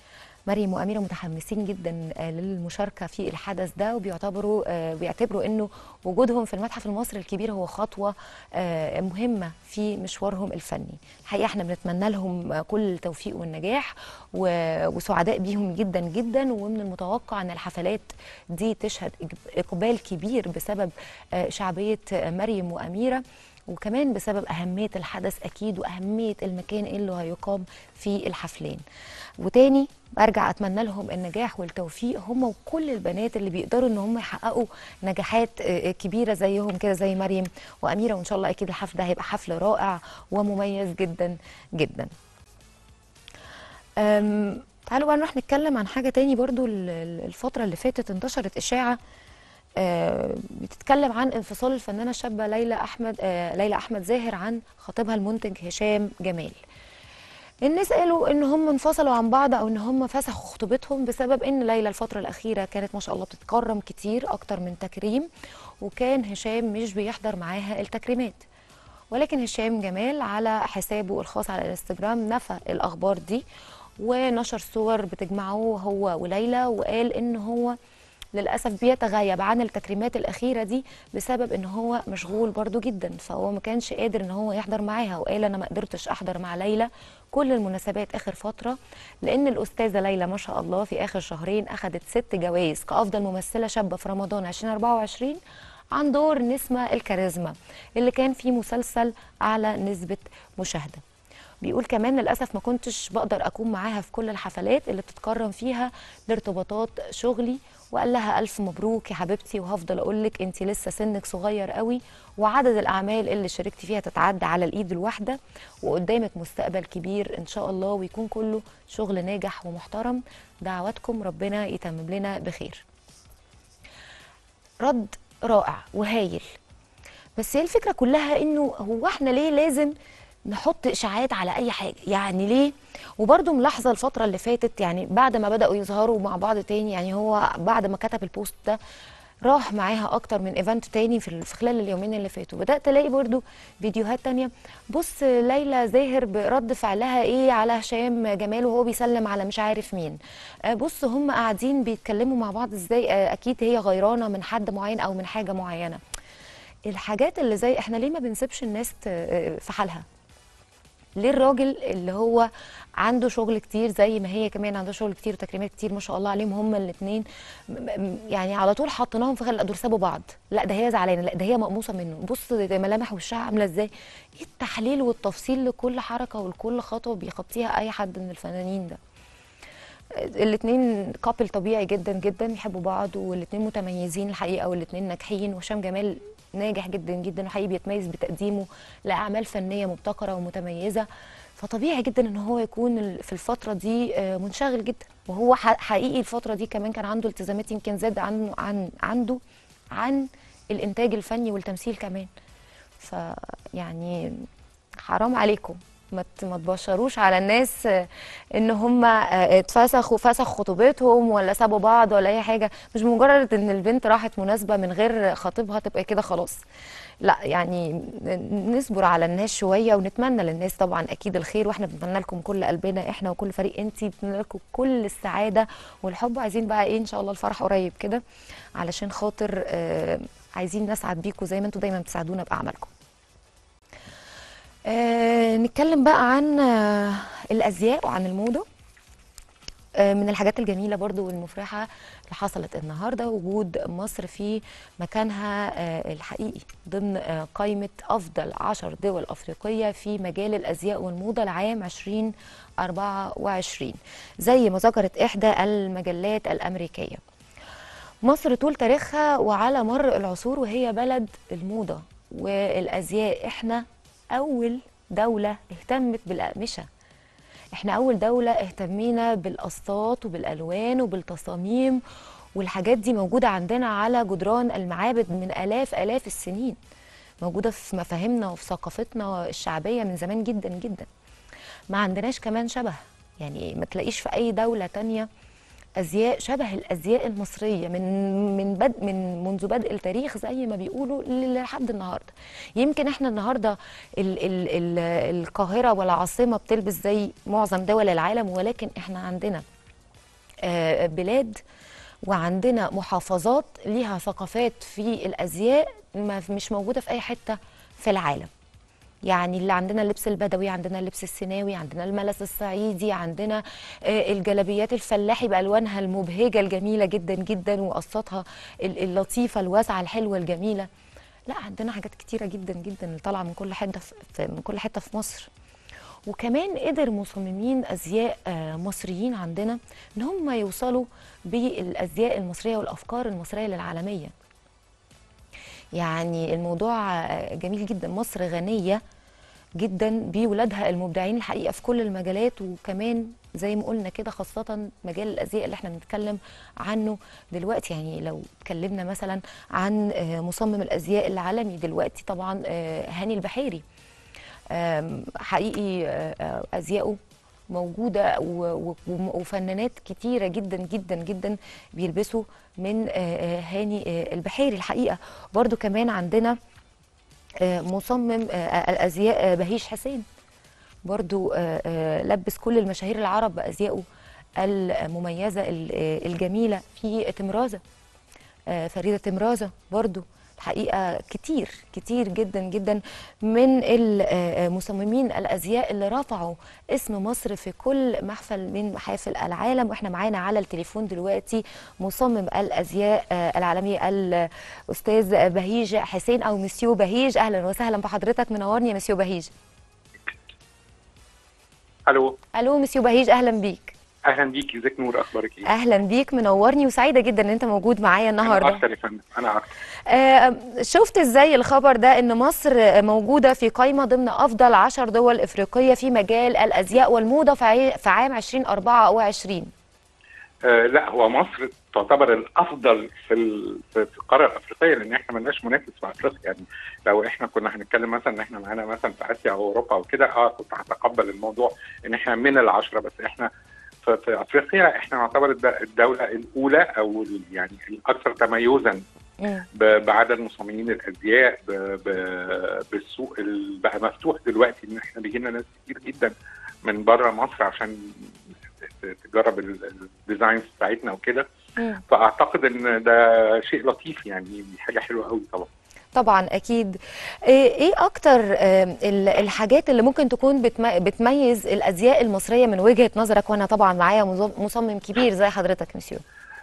مريم واميره متحمسين جدا آه، للمشاركه في الحدث ده وبيعتبروا آه، بيعتبروا انه وجودهم في المتحف المصري الكبير هو خطوه آه، مهمه في مشوارهم الفني الحقيقه احنا بنتمنى لهم آه، كل التوفيق والنجاح و- وسعداء بيهم جدا جدا ومن المتوقع ان الحفلات دي تشهد إج- اقبال كبير بسبب آه، شعبيه آه، مريم واميره وكمان بسبب أهمية الحدث أكيد وأهمية المكان اللي هيقام فيه الحفلين وتاني برجع أتمنى لهم النجاح والتوفيق هم وكل البنات اللي بيقدروا إن هم يحققوا نجاحات آه، كبيرة زيهم كده زي مريم وأميرة وإن شاء الله أكيد الحفل ده هيبقى حفل رائع ومميز جدا جدا أم، تعالوا بقى نروح نتكلم عن حاجة تاني برضو ال- ال- الفترة اللي فاتت انتشرت إشاعة آه، بتتكلم عن انفصال الفنانة الشابة ليلى أحمد آه، ليلى أحمد زاهر عن خطيبها المنتج هشام جمال الناس قالوا ان هم انفصلوا عن بعض او ان هم فسخوا خطوبتهم بسبب ان ليلى الفتره الاخيره كانت ما شاء الله بتتكرم كتير اكتر من تكريم وكان هشام مش بيحضر معاها التكريمات ولكن هشام جمال على حسابه الخاص على الانستجرام نفى الاخبار دي ونشر صور بتجمعه هو وليلى وقال ان هو للاسف بيتغيب عن التكريمات الاخيره دي بسبب ان هو مشغول برضو جدا فهو ما كانش قادر ان هو يحضر معاها وقال انا ما قدرتش احضر مع ليلى كل المناسبات اخر فتره لان الاستاذه ليلى ما شاء الله في اخر شهرين اخذت ست جوائز كافضل ممثله شابه في رمضان 2024 عن دور نسمه الكاريزما اللي كان في مسلسل اعلى نسبه مشاهده بيقول كمان للاسف ما كنتش بقدر اكون معاها في كل الحفلات اللي بتتكرم فيها لارتباطات شغلي وقال لها الف مبروك يا حبيبتي وهفضل اقول لك انت لسه سنك صغير قوي وعدد الاعمال اللي شاركتي فيها تتعدى على الايد الواحده وقدامك مستقبل كبير ان شاء الله ويكون كله شغل ناجح ومحترم دعواتكم ربنا يتمم لنا بخير رد رائع وهايل بس هي الفكره كلها انه هو احنا ليه لازم نحط اشاعات على اي حاجه يعني ليه وبرده ملاحظه الفتره اللي فاتت يعني بعد ما بداوا يظهروا مع بعض تاني يعني هو بعد ما كتب البوست ده راح معاها اكتر من ايفنت تاني في في خلال اليومين اللي فاتوا بدات الاقي برضو فيديوهات تانية بص ليلى زاهر برد فعلها ايه على هشام جمال وهو بيسلم على مش عارف مين آه، بص هم قاعدين بيتكلموا مع بعض ازاي آه، اكيد هي غيرانه من حد معين او من حاجه معينه الحاجات اللي زي احنا ليه ما بنسيبش الناس ت- آه، في حالها ليه الراجل اللي هو عنده شغل كتير زي ما هي كمان عندها شغل كتير وتكريمات كتير ما شاء الله عليهم هما الاثنين يعني على طول حطيناهم في خلق دول سابوا بعض لا ده هي زعلانه لا ده هي مقموصه منه بص ده ملامح وشها عامله ازاي ايه التحليل والتفصيل لكل حركه ولكل خطوه بيخطيها اي حد من الفنانين ده الاثنين كابل طبيعي جدا جدا يحبوا بعض والاثنين متميزين الحقيقه والاثنين ناجحين وهشام جمال ناجح جدا جدا وحقيقي بيتميز بتقديمه لاعمال فنيه مبتكره ومتميزه فطبيعي جدا ان هو يكون ال- في الفتره دي آه، منشغل جدا وهو ح- حقيقي الفتره دي كمان كان عنده التزامات يمكن زاد عنه عن عنده عن الانتاج الفني والتمثيل كمان فيعني حرام عليكم ما ت- ما تبشروش على الناس آه، ان هم آه، اتفسخوا فسخ خطوبتهم ولا سابوا بعض ولا اي حاجه مش مجرد ان البنت راحت مناسبه من غير خطيبها تبقى كده خلاص لا يعني ن- نصبر على الناس شويه ونتمنى للناس طبعا اكيد الخير واحنا بنتمنى لكم كل قلبنا احنا وكل فريق انتي بنتمنى لكم كل السعاده والحب عايزين بقى ايه ان شاء الله الفرح قريب كده علشان خاطر آه، عايزين نسعد بيكم زي ما انتم دايما بتساعدونا باعمالكم آه نتكلم بقى عن آه الازياء وعن الموضه آه من الحاجات الجميله برضو والمفرحه اللي حصلت النهارده وجود مصر في مكانها آه الحقيقي ضمن آه قائمه افضل عشر دول افريقيه في مجال الازياء والموضه لعام 2024 زي ما ذكرت احدى المجلات الامريكيه مصر طول تاريخها وعلى مر العصور وهي بلد الموضة والأزياء احنا أول دولة اهتمت بالأقمشة احنا أول دولة اهتمينا بالقصات وبالألوان وبالتصاميم والحاجات دي موجودة عندنا على جدران المعابد من آلاف آلاف السنين موجودة في مفاهيمنا وفي ثقافتنا الشعبية من زمان جدا جدا ما عندناش كمان شبه يعني ما تلاقيش في أي دولة تانية ازياء شبه الازياء المصريه من من بد من منذ بدء التاريخ زي ما بيقولوا ل- لحد النهارده يمكن احنا النهارده ال ال ال القاهره والعاصمه بتلبس زي معظم دول العالم ولكن احنا عندنا آه، بلاد وعندنا محافظات ليها ثقافات في الازياء ما مش موجوده في اي حته في العالم يعني اللي عندنا اللبس البدوي عندنا اللبس السيناوي عندنا الملس الصعيدي عندنا آه، الجلابيات الفلاحي بالوانها المبهجه الجميله جدا جدا وقصاتها ال- اللطيفه الواسعه الحلوه الجميله لا عندنا حاجات كتيره جدا جدا اللي طالعه من كل حته في في- من كل حته في مصر وكمان قدر مصممين ازياء آه، مصريين عندنا ان هم يوصلوا بالازياء المصريه والافكار المصريه للعالميه يعني الموضوع آه، جميل جدا مصر غنيه جدا بولادها المبدعين الحقيقه في كل المجالات وكمان زي ما قلنا كده خاصه مجال الازياء اللي احنا بنتكلم عنه دلوقتي يعني لو اتكلمنا مثلا عن آه، مصمم الازياء العالمي دلوقتي طبعا آه، هاني البحيري آم، حقيقي آه، آه، ازياءه موجوده و- و- وم- وفنانات كتيره جدا جدا جدا بيلبسوا من آه، آه، هاني آه، البحيري الحقيقه برضو كمان عندنا آه، مصمم آه، الازياء آه، بهيش حسين برضو آه، آه، لبس كل المشاهير العرب بازيائه المميزه ال- آه، الجميله في تمرازه آه، فريده تمرازه برضو الحقيقه كتير كتير جدا جدا من المصممين الازياء اللي رفعوا اسم مصر في كل محفل من محافل العالم واحنا معانا على التليفون دلوقتي مصمم الازياء آه، العالمي الاستاذ بهيج حسين او مسيو بهيج اهلا وسهلا بحضرتك منورني يا مسيو بهيج الو الو مسيو بهيج اهلا بيك اهلا بيك ازيك نور اخبارك ايه اهلا بيك منورني وسعيده جدا ان انت موجود معايا انا النهارده اكتر يا فندم انا اكتر آه، شفت ازاي الخبر ده ان مصر آه، موجوده في قائمه ضمن افضل عشر دول افريقيه في مجال الازياء والموضه في عي- في عام 2024 آه لا هو مصر تعتبر الافضل في ال... في في القاره الافريقيه لان احنا مالناش منافس في افريقيا يعني لو احنا كنا هنتكلم مثلا ان احنا معانا مثلا في اسيا او اوروبا او كده اه كنت هتقبل الموضوع ان احنا من العشره بس احنا في, في افريقيا احنا نعتبر الد- الدوله الاولى او ال- يعني الاكثر تميزا مم. ب- بعدد مصممين الازياء ب- ب- بالسوق اللي بقى مفتوح دلوقتي ان احنا بيجي لنا ناس كتير جدا من بره مصر عشان ت- تجرب ال- الديزاينز بتاعتنا وكده مم. فاعتقد ان ده شيء لطيف يعني دي حاجه حلوه قوي طبعا طبعا اكيد ايه إيه اكتر آم، ال- الحاجات اللي ممكن تكون بتم- بتميز الازياء المصريه من وجهه نظرك وانا طبعا معايا مص- مصمم كبير زي حضرتك مسيو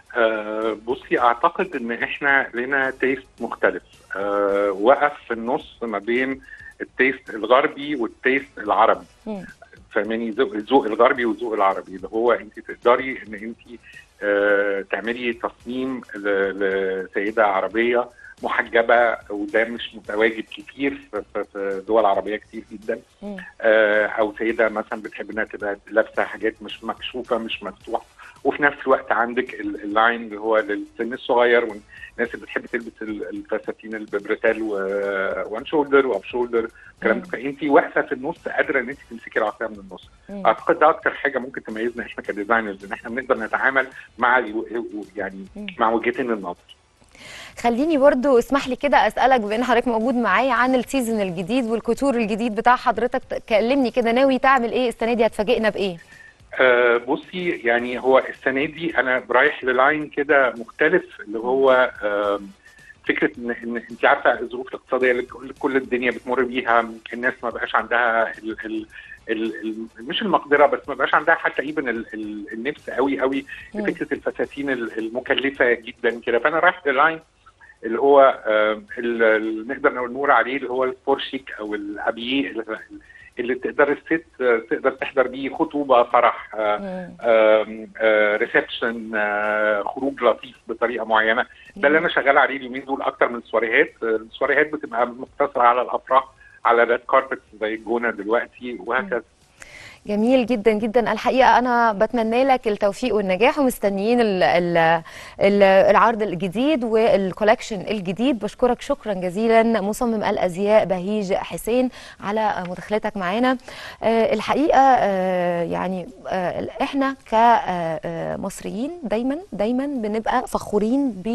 آه بصي اعتقد ان احنا لنا تيست مختلف آه وقف في النص ما بين التيست الغربي والتيست العربي مم. فاهماني ذوق الذوق الغربي والذوق العربي اللي هو انت تقدري ان انت آه تعملي تصميم ل- لسيده عربيه محجبه وده مش متواجد كتير في- في في دول عربيه كتير جدا مم. آه، او سيده مثلا بتحب انها تبقى لابسه حاجات مش مكشوفه مش مفتوحه وفي نفس الوقت عندك ال- اللاين اللي هو للسن الصغير والناس اللي بتحب تلبس ال- الفساتين البريتال وان شولدر واب شولدر الكلام ده فانت واقفه في النص قادره ان انت تمسكي العصايه من النص مم. اعتقد ده اكتر حاجه ممكن تميزنا احنا كديزاينرز ان احنا بنقدر نتعامل مع ال- يعني مم. مع وجهتين النظر خليني برضو اسمح لي كده اسالك بما ان حضرتك موجود معايا عن السيزون الجديد والكوتور الجديد بتاع حضرتك كلمني كده ناوي تعمل ايه السنه دي هتفاجئنا بايه آه بصي يعني هو السنه دي انا رايح للاين كده مختلف اللي هو آه فكره ان ان انت عارفه الظروف الاقتصاديه اللي كل- كل الدنيا بتمر بيها الناس ما بقاش عندها ال ال ال ال مش المقدره بس ما بقاش عندها حتى ايبن ال ال النفس قوي قوي مم. لفكره الفساتين ال- المكلفه جدا كده فانا رايح للاين اللي هو آه، ال- ال- نقدر نقول عليه اللي هو الفورشيك او الابيه اللي- اللي تقدر الست آه، تقدر تحضر بيه خطوبه فرح آه، مم. ريسبشن خروج لطيف بطريقه معينه ده اللي انا شغال عليه اليومين دول اكتر من السواريهات آه، السواريهات بتبقى مقتصره على الافراح على ريد كاربت زي الجونه دلوقتي وهكذا جميل جدا جدا الحقيقه انا بتمنى لك التوفيق والنجاح ومستنيين ال ال ال العرض الجديد والكولكشن الجديد بشكرك شكرا جزيلا مصمم الازياء بهيج حسين على مداخلتك معانا آه، الحقيقه آه، يعني آه، احنا كمصريين دايما دايما بنبقى فخورين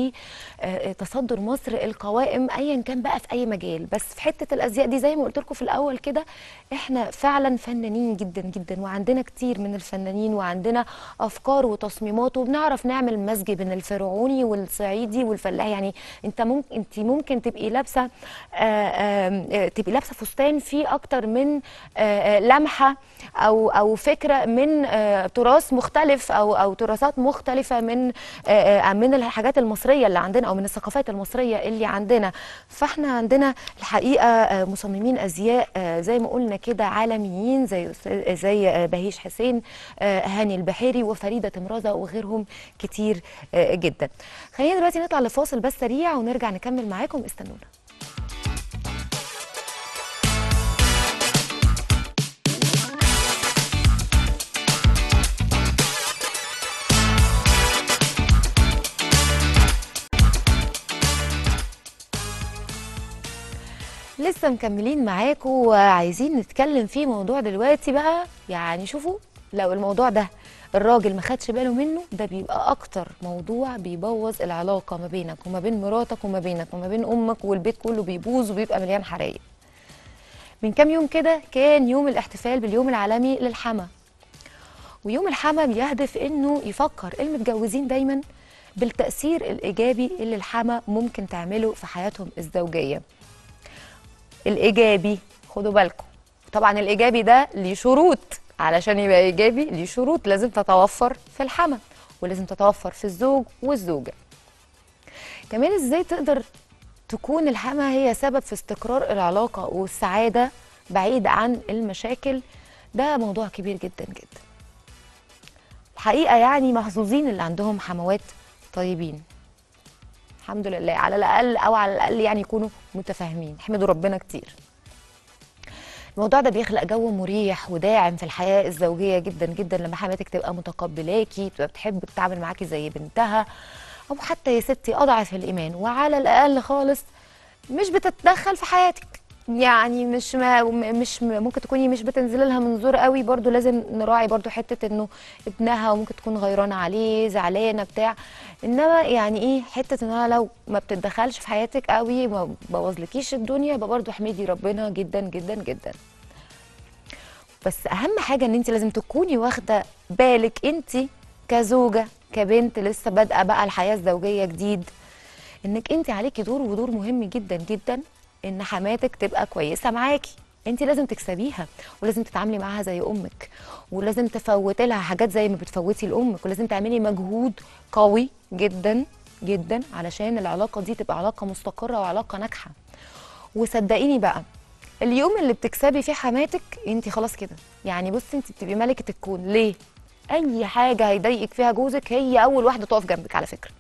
بتصدر مصر القوائم ايا كان بقى في اي مجال بس في حته الازياء دي زي ما قلت لكم في الاول كده احنا فعلا فنانين جدا جدا وعندنا كتير من الفنانين وعندنا افكار وتصميمات وبنعرف نعمل مزج بين الفرعوني والصعيدي والفلاح يعني انت ممكن انت ممكن تبقي لابسه آه، آه، آه، تبقي لابسه فستان فيه اكتر من آه، آه، لمحه او او فكره من آه، تراث مختلف او او تراثات مختلفه من آه، آه، من الحاجات المصريه اللي عندنا او من الثقافات المصريه اللي عندنا فاحنا عندنا الحقيقه آه، مصممين ازياء آه، زي ما قلنا كده عالميين زي أستاذ- زي آه، بهيش حسين آه، هاني البحيري وفريده تمرزه وغيرهم كتير آه، جدا خلينا دلوقتي نطلع لفاصل بس سريع ونرجع نكمل معاكم استنونا لسه مكملين معاكم وعايزين نتكلم في موضوع دلوقتي بقى يعني شوفوا لو الموضوع ده الراجل ما خدش باله منه ده بيبقى اكتر موضوع بيبوظ العلاقه ما بينك وما بين مراتك وما بينك وما بين امك والبيت كله بيبوظ وبيبقى مليان حرايق من كام يوم كده كان يوم الاحتفال باليوم العالمي للحما ويوم الحما بيهدف انه يفكر المتجوزين دايما بالتاثير الايجابي اللي الحما ممكن تعمله في حياتهم الزوجيه الايجابي خدوا بالكم طبعا الايجابي ده ليه شروط علشان يبقى ايجابي ليه شروط لازم تتوفر في الحمل ولازم تتوفر في الزوج والزوجه كمان ازاي تقدر تكون الحما هي سبب في استقرار العلاقه والسعاده بعيد عن المشاكل ده موضوع كبير جدا جدا الحقيقه يعني محظوظين اللي عندهم حموات طيبين الحمد لله على الاقل او على الاقل يعني يكونوا متفاهمين احمدوا ربنا كتير الموضوع ده بيخلق جو مريح وداعم في الحياه الزوجيه جدا جدا لما حماتك تبقى متقبلاكي تبقى بتحب تتعامل معاكي زي بنتها او حتى يا ستي اضعف الايمان وعلى الاقل خالص مش بتتدخل في حياتك يعني مش ما مش ممكن تكوني مش بتنزلي لها منظور قوي برضو لازم نراعي برضو حته انه ابنها وممكن تكون غيرانه عليه زعلانه بتاع انما يعني ايه حته انها لو ما بتتدخلش في حياتك قوي ما بوظلكيش الدنيا يبقى برضو احمدي ربنا جدا جدا جدا بس اهم حاجه ان انت لازم تكوني واخده بالك انت كزوجه كبنت لسه بادئه بقى الحياه الزوجيه جديد انك انت عليكي دور ودور مهم جدا جدا ان حماتك تبقى كويسه معاكي انت لازم تكسبيها ولازم تتعاملي معاها زي امك ولازم تفوتي لها حاجات زي ما بتفوتي لامك ولازم تعملي مجهود قوي جدا جدا علشان العلاقه دي تبقى علاقه مستقره وعلاقه ناجحه وصدقيني بقى اليوم اللي بتكسبي فيه حماتك انت خلاص كده يعني بصي انت بتبقي ملكه الكون ليه اي حاجه هيضايقك فيها جوزك هي اول واحده تقف جنبك على فكره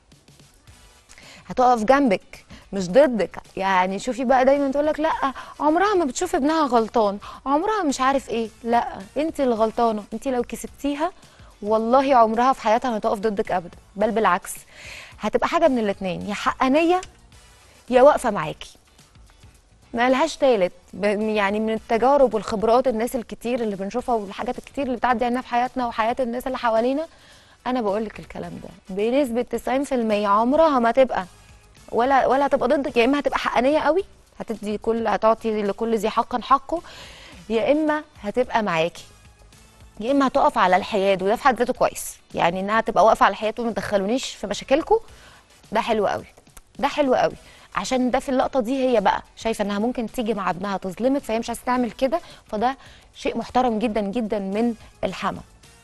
هتقف جنبك مش ضدك يعني شوفي بقى دايما تقول لك لا عمرها ما بتشوف ابنها غلطان عمرها مش عارف ايه لا انت اللي غلطانه انت لو كسبتيها والله عمرها في حياتها ما تقف ضدك ابدا بل بالعكس هتبقى حاجه من الاثنين يا حقانيه يا واقفه معاكي ما لهاش تالت ب- يعني من التجارب والخبرات الناس الكتير اللي بنشوفها والحاجات الكتير اللي بتعدي علينا في حياتنا وحياه الناس اللي حوالينا انا بقول لك الكلام ده بنسبه 90% عمرها ما تبقى ولا ولا هتبقى ضدك يا اما هتبقى حقانيه قوي هتدي كل هتعطي لكل ذي حق حقه يا اما هتبقى معاكي يا اما هتقف على الحياد وده في حد ذاته كويس يعني انها تبقى واقفه على الحياد وما تدخلونيش في مشاكلكم ده حلو قوي ده حلو قوي عشان ده في اللقطه دي هي بقى شايفه انها ممكن تيجي مع ابنها تظلمك فهي مش عايزه تعمل كده فده شيء محترم جدا جدا من الحما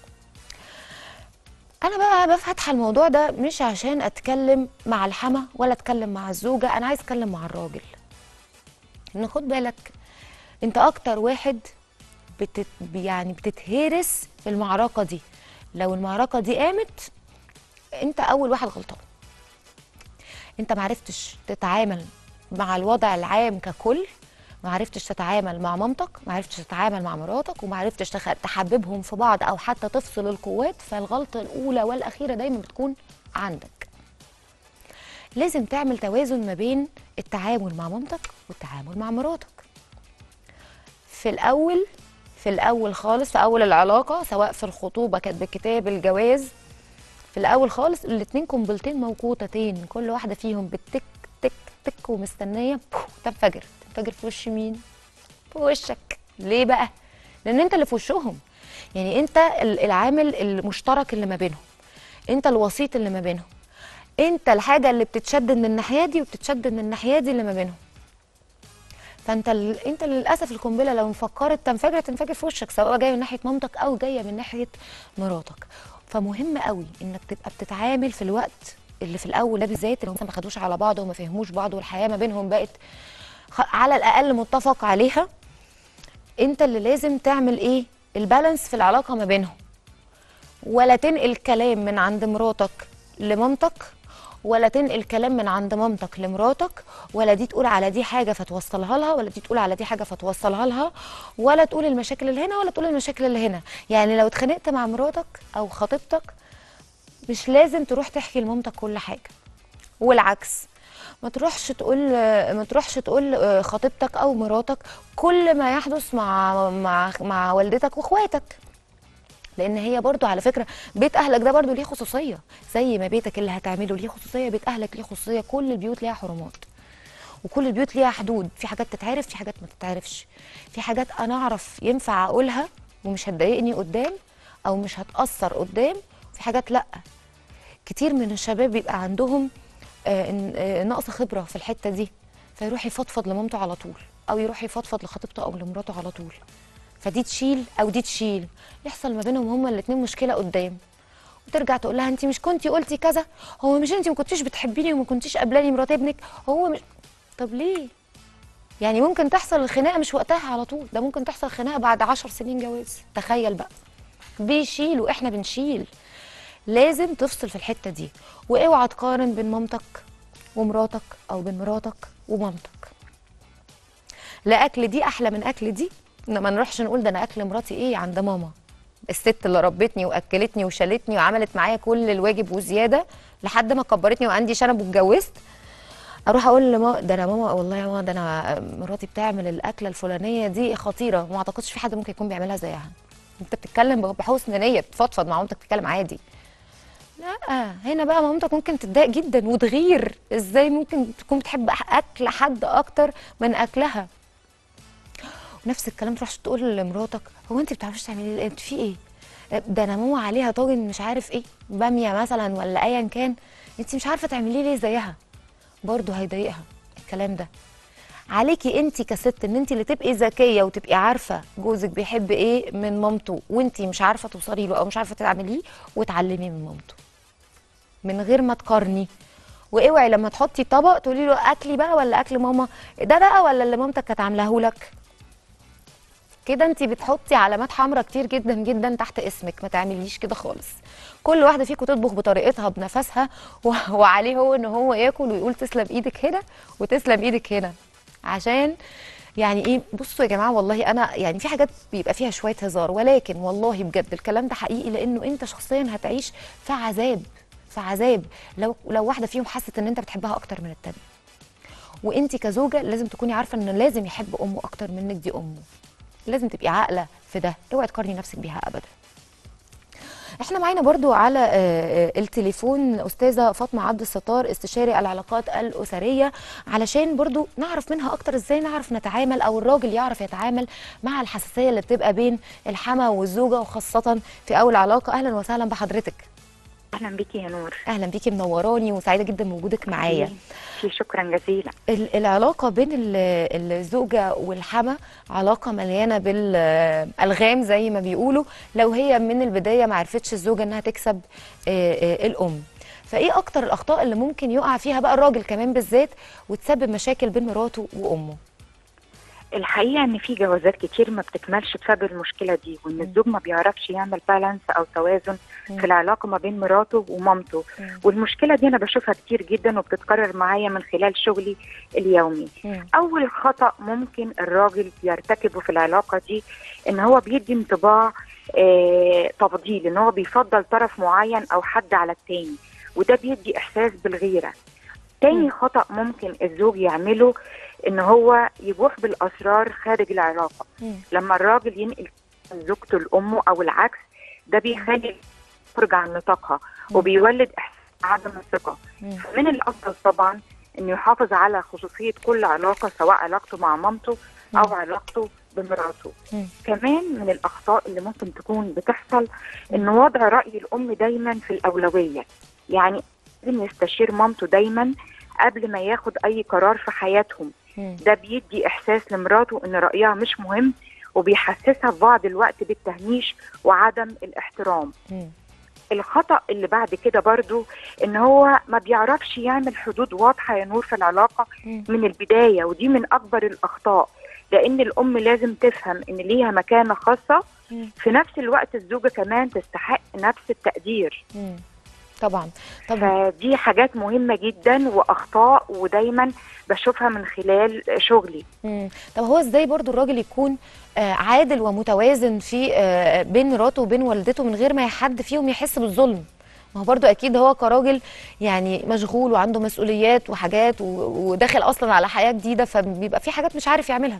انا بقى بقى فاتحه الموضوع ده مش عشان اتكلم مع الحما ولا اتكلم مع الزوجه انا عايز اتكلم مع الراجل ان خد بالك انت اكتر واحد بتت يعني بتتهرس في المعركه دي لو المعركه دي قامت انت اول واحد غلطان انت معرفتش تتعامل مع الوضع العام ككل معرفتش تتعامل مع مامتك معرفتش تتعامل مع مراتك ومعرفتش تخ- تحببهم في بعض او حتى تفصل القوات فالغلطه الاولى والاخيره دايما بتكون عندك لازم تعمل توازن ما بين التعامل مع مامتك والتعامل مع مراتك في الاول في الاول خالص في اول العلاقه سواء في الخطوبه كانت بالكتاب الجواز في الاول خالص الاتنين قنبلتين موقوتتين كل واحده فيهم بتك تك تك ومستنيه بوف، تنفجر تنفجر في وش مين في وشك ليه بقى لان انت اللي في وشهم يعني انت ال- العامل المشترك اللي ما بينهم انت الوسيط اللي ما بينهم انت الحاجه اللي بتتشد من الناحيه دي وبتتشد من الناحيه دي اللي ما بينهم فانت ال... انت للاسف القنبله لو فكرت تنفجر تنفجر في وشك سواء جايه من ناحيه مامتك او جايه من ناحيه مراتك فمهم قوي انك تبقى بتتعامل في الوقت اللي في الاول ده بالذات اللي هم ما خدوش على بعض وما فهموش بعض والحياه ما بينهم بقت خ- على الاقل متفق عليها انت اللي لازم تعمل ايه البالانس في العلاقه ما بينهم ولا تنقل كلام من عند مراتك لمامتك ولا تنقل كلام من عند مامتك لمراتك ولا دي تقول على دي حاجه فتوصلها لها ولا دي تقول على دي حاجه فتوصلها لها ولا تقول المشاكل اللي هنا ولا تقول المشاكل اللي هنا يعني لو اتخانقت مع مراتك او خطيبتك مش لازم تروح تحكي لمامتك كل حاجه والعكس ما تروحش تقول ما تروحش تقول خطيبتك او مراتك كل ما يحدث مع مع مع والدتك واخواتك لان هي برضو على فكره بيت اهلك ده برضو ليه خصوصيه زي ما بيتك اللي هتعمله ليه خصوصيه بيت اهلك ليه خصوصيه كل البيوت ليها حرمات وكل البيوت ليها حدود في حاجات تتعرف في حاجات ما تتعرفش في حاجات انا اعرف ينفع اقولها ومش هتضايقني قدام او مش هتاثر قدام في حاجات لا كتير من الشباب بيبقى عندهم آه، إن- آه، نقص خبره في الحته دي فيروح يفضفض لمامته على طول او يروح يفضفض لخطيبته او لمراته على طول فدي تشيل او دي تشيل يحصل ما بينهم هما الاتنين مشكله قدام وترجع تقول لها انت مش كنتي قلتي كذا هو مش انت ما كنتيش بتحبيني وما كنتيش قابلاني مرات ابنك هو مش طب ليه يعني ممكن تحصل الخناقه مش وقتها على طول ده ممكن تحصل خناقه بعد عشر سنين جواز تخيل بقى بيشيلوا احنا بنشيل لازم تفصل في الحته دي واوعى تقارن بين مامتك ومراتك او بين مراتك ومامتك لا اكل دي احلى من اكل دي ما نروحش نقول ده انا اكل مراتي ايه عند ماما الست اللي ربتني واكلتني وشالتني وعملت معايا كل الواجب وزياده لحد ما كبرتني وعندي شنب واتجوزت اروح اقول لما ده انا ماما والله يا ماما ده انا مراتي بتعمل الاكله الفلانيه دي خطيره وما اعتقدش في حد ممكن يكون بيعملها زيها انت بتتكلم بحسن نيه بتفضفض مع مامتك بتتكلم عادي لا هنا بقى مامتك ممكن تتضايق جدا وتغير ازاي ممكن تكون بتحب اكل حد اكتر من اكلها ونفس الكلام تروح تقول لمراتك هو انت بتعرفيش تعملي ايه انت في ايه ده انا ماما عليها طاجن مش عارف ايه باميه مثلا ولا ايا كان انت مش عارفه تعمليه ليه زيها برضه هيضايقها الكلام ده عليكي انت كست ان انت اللي تبقي ذكيه وتبقي عارفه جوزك بيحب ايه من مامته وانت مش عارفه توصلي له او مش عارفه تعمليه وتعلميه من مامته من غير ما تقارني واوعي لما تحطي طبق تقولي له اكلي بقى ولا اكل ماما ده بقى ولا اللي مامتك كانت عاملاه لك كده انت بتحطي علامات حمراء كتير جدا جدا تحت اسمك ما تعمليش كده خالص كل واحده فيكم تطبخ بطريقتها بنفسها و- وعليه هو ان هو ياكل ويقول تسلم ايدك هنا وتسلم ايدك هنا عشان يعني ايه بصوا يا جماعه والله انا يعني في حاجات بيبقى فيها شويه هزار ولكن والله بجد الكلام ده حقيقي لانه انت شخصيا هتعيش في عذاب في عذاب لو لو واحده فيهم حست ان انت بتحبها اكتر من التانيه وانت كزوجه لازم تكوني عارفه انه لازم يحب امه اكتر منك دي امه لازم تبقي عاقله في ده اوعي تقارني نفسك بيها ابدا احنا معانا برضو على آه، آه، التليفون استاذه فاطمه عبد الستار استشاري العلاقات الاسريه علشان برضو نعرف منها اكتر ازاي نعرف نتعامل او الراجل يعرف يتعامل مع الحساسيه اللي بتبقى بين الحما والزوجه وخاصه في اول علاقه اهلا وسهلا بحضرتك اهلا بيكي يا نور اهلا بيكي منوراني وسعيده جدا بوجودك معايا في شكرا جزيلا ال- العلاقه بين ال- الزوجه والحما علاقه مليانه بالالغام زي ما بيقولوا لو هي من البدايه ما عرفتش الزوجه انها تكسب آه، آه، الام فايه اكتر الاخطاء اللي ممكن يقع فيها بقى الراجل كمان بالذات وتسبب مشاكل بين مراته وامه الحقيقه ان في جوازات كتير ما بتكملش بسبب المشكله دي وان الزوج ما بيعرفش يعمل بالانس او توازن في العلاقه ما بين مراته ومامته مم. والمشكله دي انا بشوفها كتير جدا وبتتكرر معايا من خلال شغلي اليومي مم. اول خطا ممكن الراجل بيرتكبه في العلاقه دي ان هو بيدي انطباع آه تفضيل ان هو بيفضل طرف معين او حد على التاني وده بيدي احساس بالغيره تاني مم. خطا ممكن الزوج يعمله ان هو يبوح بالاسرار خارج العلاقه مم. لما الراجل ينقل زوجته لامه او العكس ده بيخلي تخرج عن نطاقها مم. وبيولد احساس عدم الثقه مم. من الافضل طبعا انه يحافظ على خصوصيه كل علاقه سواء علاقته مع مامته او علاقته بمراته مم. كمان من الاخطاء اللي ممكن تكون بتحصل ان وضع راي الام دايما في الاولويه يعني لازم يستشير مامته دايما قبل ما ياخد اي قرار في حياتهم مم. ده بيدي احساس لمراته ان رايها مش مهم وبيحسسها في بعض الوقت بالتهميش وعدم الاحترام مم. الخطا اللي بعد كده برضو ان هو ما بيعرفش يعمل حدود واضحه يا نور في العلاقه مم. من البدايه ودي من اكبر الاخطاء لان الام لازم تفهم ان ليها مكانه خاصه مم. في نفس الوقت الزوجه كمان تستحق نفس التقدير مم. طبعا طب فدي حاجات مهمه جدا واخطاء ودايما بشوفها من خلال شغلي مم. طب هو ازاي برضو الراجل يكون آه، عادل ومتوازن في آه، بين مراته وبين والدته من غير ما حد فيهم يحس بالظلم ما هو برضو اكيد هو كراجل يعني مشغول وعنده مسؤوليات وحاجات و- وداخل اصلا على حياة جديدة فبيبقى في حاجات مش عارف يعملها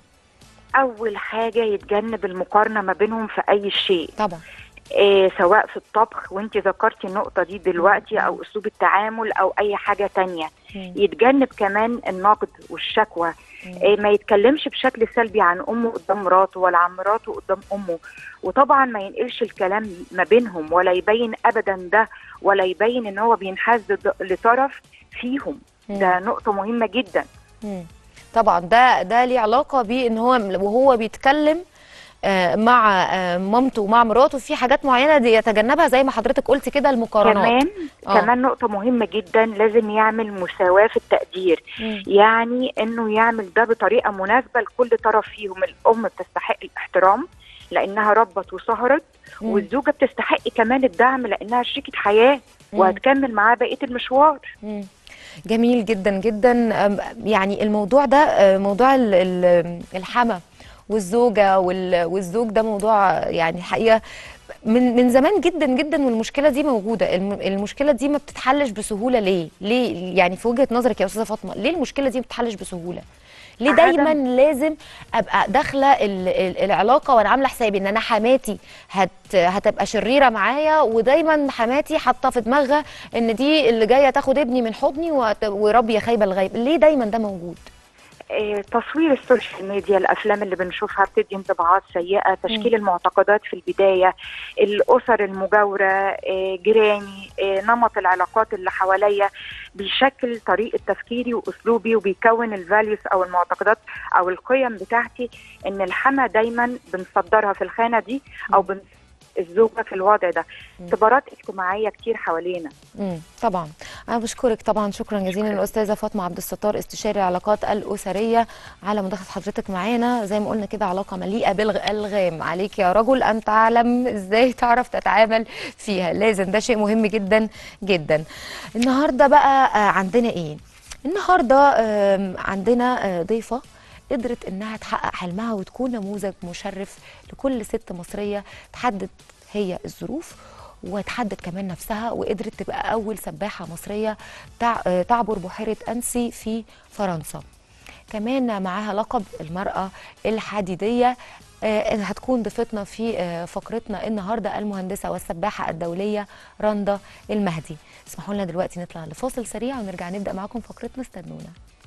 اول حاجه يتجنب المقارنه ما بينهم في اي شيء طبعا إيه سواء في الطبخ وانت ذكرتي النقطة دي دلوقتي او اسلوب التعامل او اي حاجة تانية مم. يتجنب كمان النقد والشكوى إيه ما يتكلمش بشكل سلبي عن امه قدام مراته ولا عن مراته قدام امه وطبعا ما ينقلش الكلام ما بينهم ولا يبين ابدا ده ولا يبين ان هو بينحاز لد- لطرف فيهم ده نقطة مهمة جدا مم. طبعا ده ده ليه علاقه بان هو وهو بيتكلم آه، مع آه، مامته ومع مراته في حاجات معينه دي يتجنبها زي ما حضرتك قلتي كده المقارنات كمان آه. كمان نقطة مهمة جدا لازم يعمل مساواة في التقدير مم. يعني انه يعمل ده بطريقه مناسبه لكل طرف فيهم الام بتستحق الاحترام لانها ربت وسهرت مم. والزوجه بتستحق كمان الدعم لانها شريكه حياه مم. وهتكمل معاه بقيه المشوار مم. جميل جدا جدا أم، يعني الموضوع ده آه، موضوع ال- ال- الحما والزوجه وال- والزوج ده موضوع يعني حقيقه من من زمان جدا جدا والمشكله دي موجوده الم- المشكله دي ما بتتحلش بسهوله ليه ليه يعني في وجهه نظرك يا استاذه فاطمه ليه المشكله دي ما بتتحلش بسهوله ليه عدم- دايما لازم ابقى داخله ال- ال- العلاقه وانا عامله حسابي ان انا حماتي هت هتبقى شريره معايا ودايما حماتي حاطه في دماغها ان دي اللي جايه تاخد ابني من حضني وت- وربي يا خايبه الغيب ليه دايما ده موجود آه، تصوير السوشيال ميديا الافلام اللي بنشوفها بتدي انطباعات سيئه تشكيل المعتقدات في البدايه الاسر المجاوره آه، جيراني آه، نمط العلاقات اللي حواليا بيشكل طريقه تفكيري واسلوبي وبيكون الفاليوز او المعتقدات او القيم بتاعتي ان الحما دايما بنصدرها في الخانه دي او بن الزوجه في الوضع ده اختبارات اجتماعيه كتير حوالينا امم طبعا انا بشكرك طبعا شكرا جزيلا الاستاذه فاطمه عبد الستار استشاري العلاقات الاسريه على مداخله حضرتك معانا زي ما قلنا كده علاقه مليئه بالالغام عليك يا رجل ان تعلم ازاي تعرف تتعامل فيها لازم ده شيء مهم جدا جدا النهارده بقى آه، عندنا ايه النهارده آم، عندنا آه، ضيفه قدرت انها تحقق حلمها وتكون نموذج مشرف لكل ست مصريه تحدد هي الظروف وتحدد كمان نفسها وقدرت تبقى اول سباحه مصريه تع- آه، تعبر بحيره انسي في فرنسا كمان معاها لقب المراه الحديديه آه، هتكون ضيفتنا في آه، فقرتنا النهارده المهندسه والسباحه الدوليه رندا المهدي اسمحوا لنا دلوقتي نطلع لفاصل سريع ونرجع نبدا معاكم فقرتنا استنونا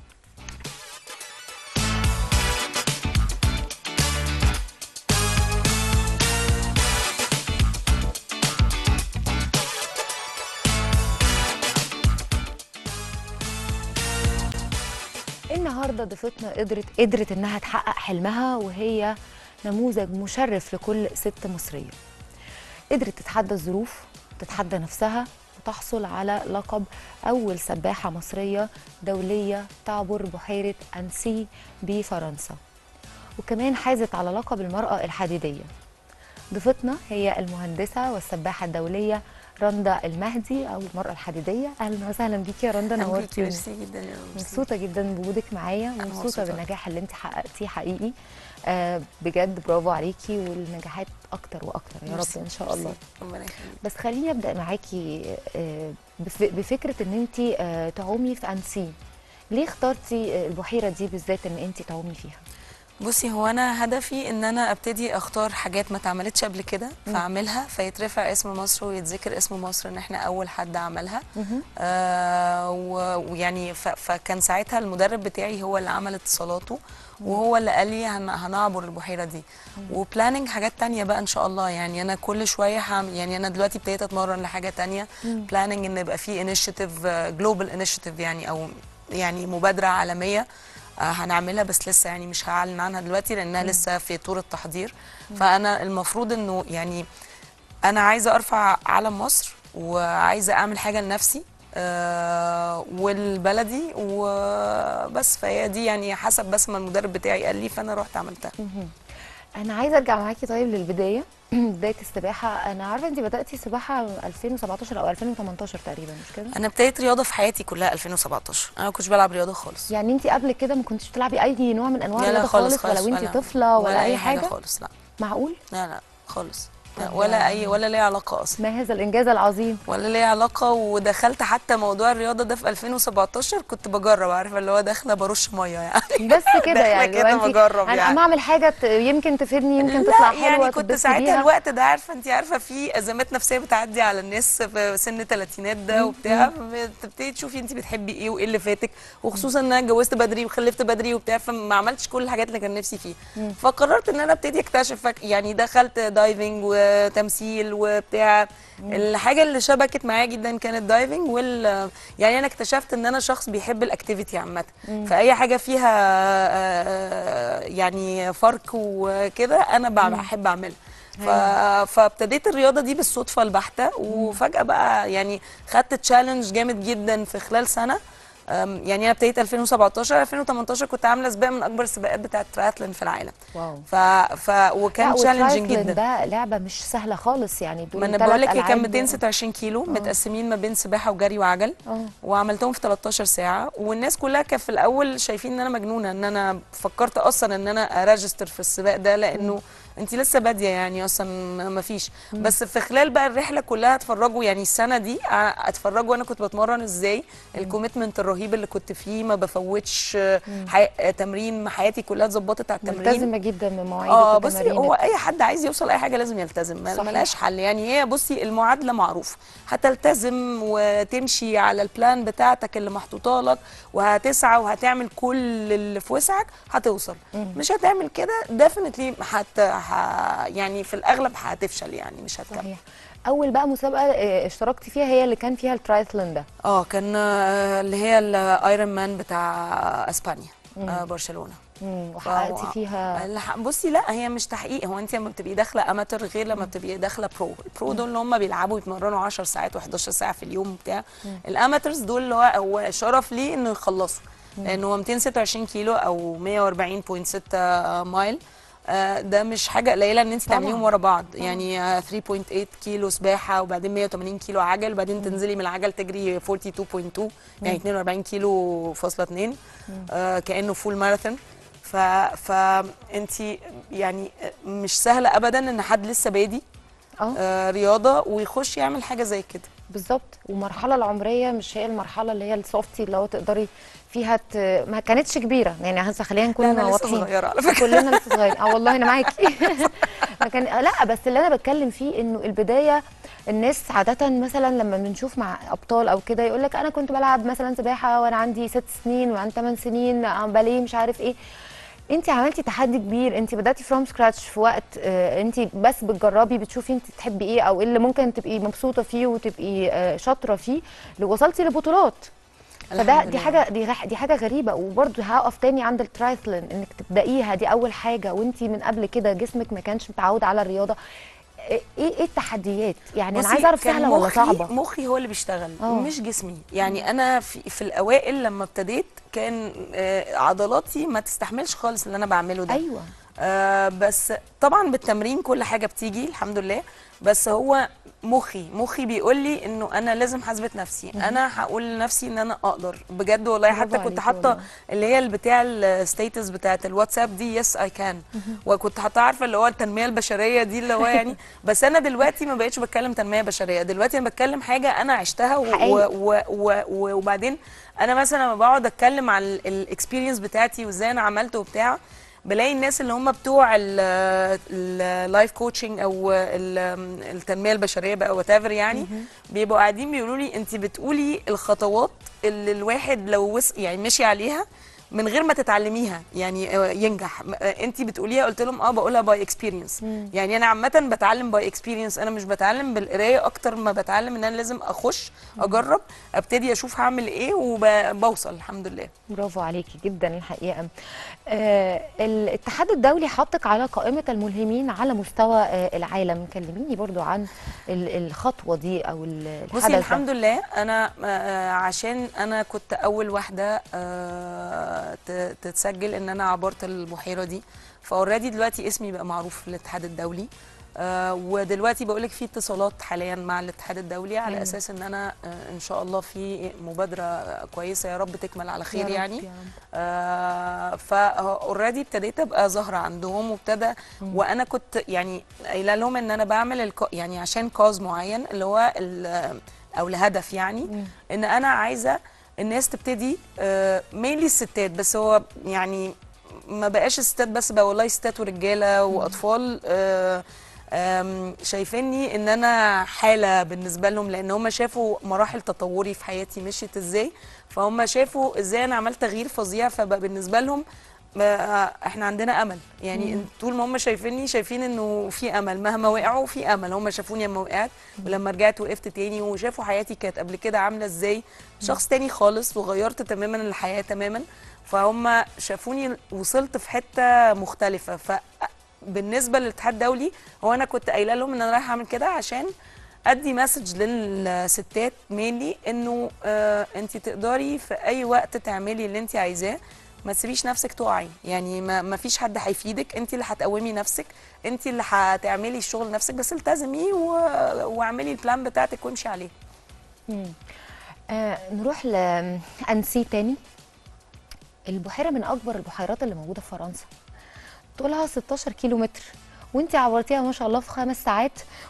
النهارده ضيفتنا قدرت قدرت انها تحقق حلمها وهي نموذج مشرف لكل ست مصريه قدرت تتحدى الظروف تتحدى نفسها وتحصل على لقب اول سباحه مصريه دوليه تعبر بحيره انسي بفرنسا وكمان حازت على لقب المراه الحديديه ضيفتنا هي المهندسه والسباحه الدوليه رندا المهدي او المراه الحديديه اهلا وسهلا بيكي يا رندا نورتيني ميرسي جدا يا ميرسي. مبسوطة جدا بوجودك معايا أنا ومبسوطة مبسوطة. بالنجاح اللي انت حققتيه حقيقي آه بجد برافو عليكي والنجاحات اكتر واكتر يا رب ميرسي، ان شاء ميرسي. الله ربنا يخليك بس خليني ابدا معاكي آه بف- بفكرة ان انت آه تعومي في انسي ليه اخترتي آه، البحيرة دي بالذات ان انت تعومي فيها بصي هو انا هدفي ان انا ابتدي اختار حاجات ما اتعملتش قبل كده فاعملها فيترفع اسم مصر ويتذكر اسم مصر ان احنا اول حد عملها آه و- ويعني ف- فكان ساعتها المدرب بتاعي هو اللي عمل اتصالاته وهو اللي قال لي هن- هنعبر البحيره دي وبلاننج حاجات تانية بقى ان شاء الله يعني انا كل شويه هعمل يعني انا دلوقتي ابتديت اتمرن لحاجه تانية بلاننج ان يبقى في انيشيتيف جلوبال انيشيتيف يعني او يعني مبادره عالميه آه، هنعملها بس لسه يعني مش هعلن عنها دلوقتي لانها لسه في طور التحضير فانا المفروض انه يعني انا عايزه ارفع علم مصر وعايزه اعمل حاجه لنفسي آه والبلدي وبس فهي دي يعني حسب بس ما المدرب بتاعي قال لي فانا رحت عملتها انا عايزه ارجع معاكي طيب للبدايه بدايه السباحه انا عارفه انت بداتي سباحه 2017 او 2018 تقريبا مش كده انا ابتديت رياضه في حياتي كلها 2017 انا ما كنتش بلعب رياضه خالص يعني انت قبل كده ما كنتش بتلعبي اي نوع من انواع لا لا الرياضه خالص خالص, ولا خالص وانت طفله ولا, اي حاجه, خالص لا معقول لا لا خالص لا طب ولا يعني- اي ولا ليا علاقه اصلا ما هذا الانجاز العظيم ولا ليا علاقه ودخلت حتى موضوع الرياضه ده في 2017 كنت بجرب عارفه اللي هو داخله برش ميه يعني بس كده داخلة يعني كده لو انت- بجرب انا يعني. اما اعمل حاجه ت- يمكن تفيدني يمكن تطلع لا حلوه يعني كنت تتبسطي ساعتها بيها. الوقت ده عارفه انت عارفه في ازمات نفسيه بتعدي على الناس في سن الثلاثينات ده وبتاع بتبتدي تشوفي انت بتحبي ايه وايه اللي فاتك وخصوصا ان انا اتجوزت بدري وخلفت بدري وبتاع فما عملتش كل الحاجات اللي كان نفسي فيه فقررت ان انا ابتدي اكتشف فك- يعني دخلت دايفنج وتمثيل وبتاع الحاجه اللي شبكت معايا جدا كانت دايفنج وال يعني انا اكتشفت ان انا شخص بيحب الاكتيفيتي عامه فاي حاجه فيها آه، يعني فرق وكده انا ب- بحب اعملها ف... فابتديت الرياضه دي بالصدفه البحته وفجاه بقى يعني خدت تشالنج جامد جدا في خلال سنه أم، يعني انا ابتديت 2017 2018 كنت عامله سباق من اكبر السباقات بتاعه التراثلون في العالم واو ف... ف... وكان لا، تشالنجينج والترايثلون جدا ده لعبه مش سهله خالص يعني دول ما انا تلات بقول لك هي كان ألعاب. 226 كيلو متقسمين ما بين سباحه وجري وعجل اه وعملتهم في 13 ساعه والناس كلها كانت في الاول شايفين ان انا مجنونه ان انا فكرت اصلا ان انا اراجستر في السباق ده لانه انت لسه باديه يعني اصلا ما فيش بس في خلال بقى الرحله كلها اتفرجوا يعني السنه دي ع- اتفرجوا انا كنت بتمرن ازاي الكوميتمنت الرهيب اللي كنت فيه ما بفوتش حي... تمرين حياتي كلها اتظبطت على التمرين ملتزمه جدا بمواعيدك اه بصي وتمارينك. هو اي حد عايز يوصل اي حاجه لازم يلتزم ما- صحيح. ملهاش حل يعني هي بصي المعادله معروفه هتلتزم وتمشي على البلان بتاعتك اللي محطوطه لك وهتسعى وهتعمل كل اللي في وسعك هتوصل مش هتعمل كده ديفنتلي هت ه... يعني في الاغلب هتفشل يعني مش هتكمل صحيح اول بقى مسابقه آه، اشتركتي فيها هي اللي كان فيها الترايثلون ده اه كان آه، اللي هي الايرون مان بتاع اسبانيا آه برشلونه مم، وحققتي فهو- فيها الح- بصي لا هي مش تحقيق هو انت لما بتبقي داخله اماتور غير لما بتبقي داخله برو البرو دول اللي هم بيلعبوا يتمرنوا 10 ساعات و11 ساعه في اليوم وبتاع الاماتورز دول اللي هو هو شرف ليه انه يخلصوا لان هو 226 كيلو او 140.6 مايل آه، ده مش حاجه قليله ان انت طبعاً. تعمليهم ورا بعض يعني آه، 3.8 كيلو سباحه وبعدين 180 كيلو عجل وبعدين تنزلي من العجل تجري 42.2 يعني 42 كيلو فاصلة 2 آه كانه فول ماراثون ف فانت يعني مش سهله ابدا ان حد لسه بادي اه آه رياضه ويخش يعمل حاجه زي كده بالظبط والمرحله العمريه مش هي المرحله اللي هي السوفتي اللي هو تقدري فيها ت... ما كانتش كبيره يعني هسه خلينا نكون لا انا لسه واضحين صغيره على فكره كلنا لسه صغيرين اه والله انا معاكي ما كان لا بس اللي انا بتكلم فيه انه البدايه الناس عاده مثلا لما بنشوف مع ابطال او كده يقول لك انا كنت بلعب مثلا سباحه وانا عندي ست سنين وعندي ثمان سنين عم باليه مش عارف ايه انت عملتي تحدي كبير انت بداتي فروم سكراتش في وقت آه انت بس بتجربي بتشوفي انت تحبي ايه او ايه اللي ممكن تبقي مبسوطه فيه وتبقي آه شاطره فيه وصلتي لبطولات فده الحمد دي لله. حاجه دي, غ- دي حاجه غريبه وبرده هقف تاني عند الترايثلون انك تبدايها دي اول حاجه وانت من قبل كده جسمك ما كانش متعود على الرياضه ايه ايه التحديات يعني انا بصي، عايزه اعرف كان سهله ولا مخي- صعبه مخي هو اللي بيشتغل اه. مش جسمي يعني انا في, في الاوائل لما ابتديت كان آه عضلاتي ما تستحملش خالص اللي انا بعمله ده ايوه آه بس طبعا بالتمرين كل حاجه بتيجي الحمد لله بس هو مخي مخي بيقول لي انه انا لازم حاسبه نفسي انا هقول لنفسي ان انا اقدر بجد والله برافو حتى كنت عليكي حاطه والله. اللي هي بتاع الستيتس بتاعت الواتساب دي يس اي كان وكنت حاطه عارفه اللي هو التنميه البشريه دي اللي هو يعني بس انا دلوقتي ما بقتش بتكلم تنميه بشريه دلوقتي انا بتكلم حاجه انا عشتها و- حقيقي. و- و- و- وبعدين انا مثلا لما بقعد اتكلم عن الاكسبيرينس بتاعتي وازاي انا عملت وبتاع بلاقي الناس اللي هم بتوع اللايف كوتشنج او ال- التنميه البشريه بقى وات يعني بيبقوا قاعدين بيقولوا لي انت بتقولي الخطوات اللي الواحد لو وس يعني مشي عليها من غير ما تتعلميها يعني آه، ينجح انت بتقوليها قلت لهم اه بقولها باي اكسبيرينس يعني انا عامه بتعلم باي اكسبيرينس انا مش بتعلم بالقرايه اكتر ما بتعلم ان انا لازم اخش اجرب ابتدي اشوف هعمل ايه وبوصل الحمد لله برافو عليكي جدا الحقيقه آه الاتحاد الدولي حطك على قائمه الملهمين على مستوى آه العالم كلميني برضو عن ال- الخطوه دي او ال- الحدث بصي ده. الحمد لله انا آه، عشان انا كنت اول واحده آه، ت- تتسجل ان انا عبرت البحيره دي فاوريدي دلوقتي اسمي بقى معروف في الاتحاد الدولي آه، ودلوقتي بقول لك في اتصالات حاليا مع الاتحاد الدولي على أيوة. اساس ان انا آه، ان شاء الله في مبادره كويسه يا رب تكمل على يا خير رب يعني يا رب. آه فاوريدي ابتديت ابقى ظاهره عندهم وابتدى وانا كنت يعني قايله لهم ان انا بعمل الكو يعني عشان كاز معين اللي هو ال- او لهدف يعني ان انا عايزه الناس تبتدي مينلي الستات بس هو يعني ما بقاش الستات بس بقى والله ستات ورجاله واطفال آه آم، شايفيني ان انا حاله بالنسبه لهم لان هم شافوا مراحل تطوري في حياتي مشيت ازاي فهم شافوا ازاي انا عملت تغيير فظيع فبقى بالنسبه لهم آه، احنا عندنا امل يعني إن طول ما هم شايفيني شايفين انه في امل مهما وقعوا في امل هم شافوني لما وقعت ولما رجعت وقفت تاني وشافوا حياتي كانت قبل كده عامله ازاي شخص تاني خالص وغيرت تماما الحياه تماما فهم شافوني وصلت في حته مختلفه ف بالنسبه للاتحاد الدولي هو انا كنت قايله لهم ان انا رايحه اعمل كده عشان ادي مسج للستات مينلي انه آه انت تقدري في اي وقت تعملي اللي انت عايزاه ما تسيبيش نفسك تقعي يعني ما, ما فيش حد هيفيدك انت اللي هتقومي نفسك انت اللي هتعملي الشغل نفسك بس التزمي و... واعملي البلان بتاعتك وامشي عليه آه نروح لأنسي تاني البحيرة من أكبر البحيرات اللي موجودة في فرنسا طولها 16 كيلو متر وانت عبرتيها ما شاء الله في خمس ساعات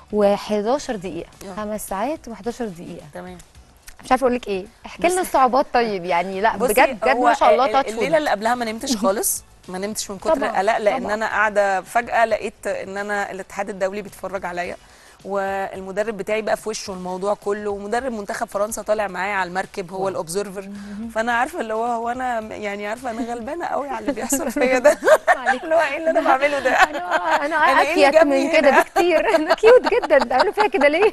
و11 دقيقة آه. خمس ساعات و11 دقيقة تمام مش عارفة أقول لك إيه احكي لنا بصي- الصعوبات طيب يعني لا بصي، بجد بجد هو ما شاء الله ال- تاتش الليله اللي قبلها ما نمتش خالص ما نمتش من كتر طبعاً، القلق لان طبعاً. انا قاعده فجاه لقيت ان انا الاتحاد الدولي بيتفرج عليا والمدرب بتاعي بقى في وشه الموضوع كله ومدرب منتخب فرنسا طالع معايا على المركب هو الاوبزرفر فانا عارفه اللي هو هو انا يعني عارفه انا غلبانه قوي على اللي بيحصل فيا ده اللي هو ايه اللي انا بعمله ده انا انا أنا إيه اللي افيت جابني من كده هنا؟ بكتير انا كيوت جدا تعملوا فيها كده ليه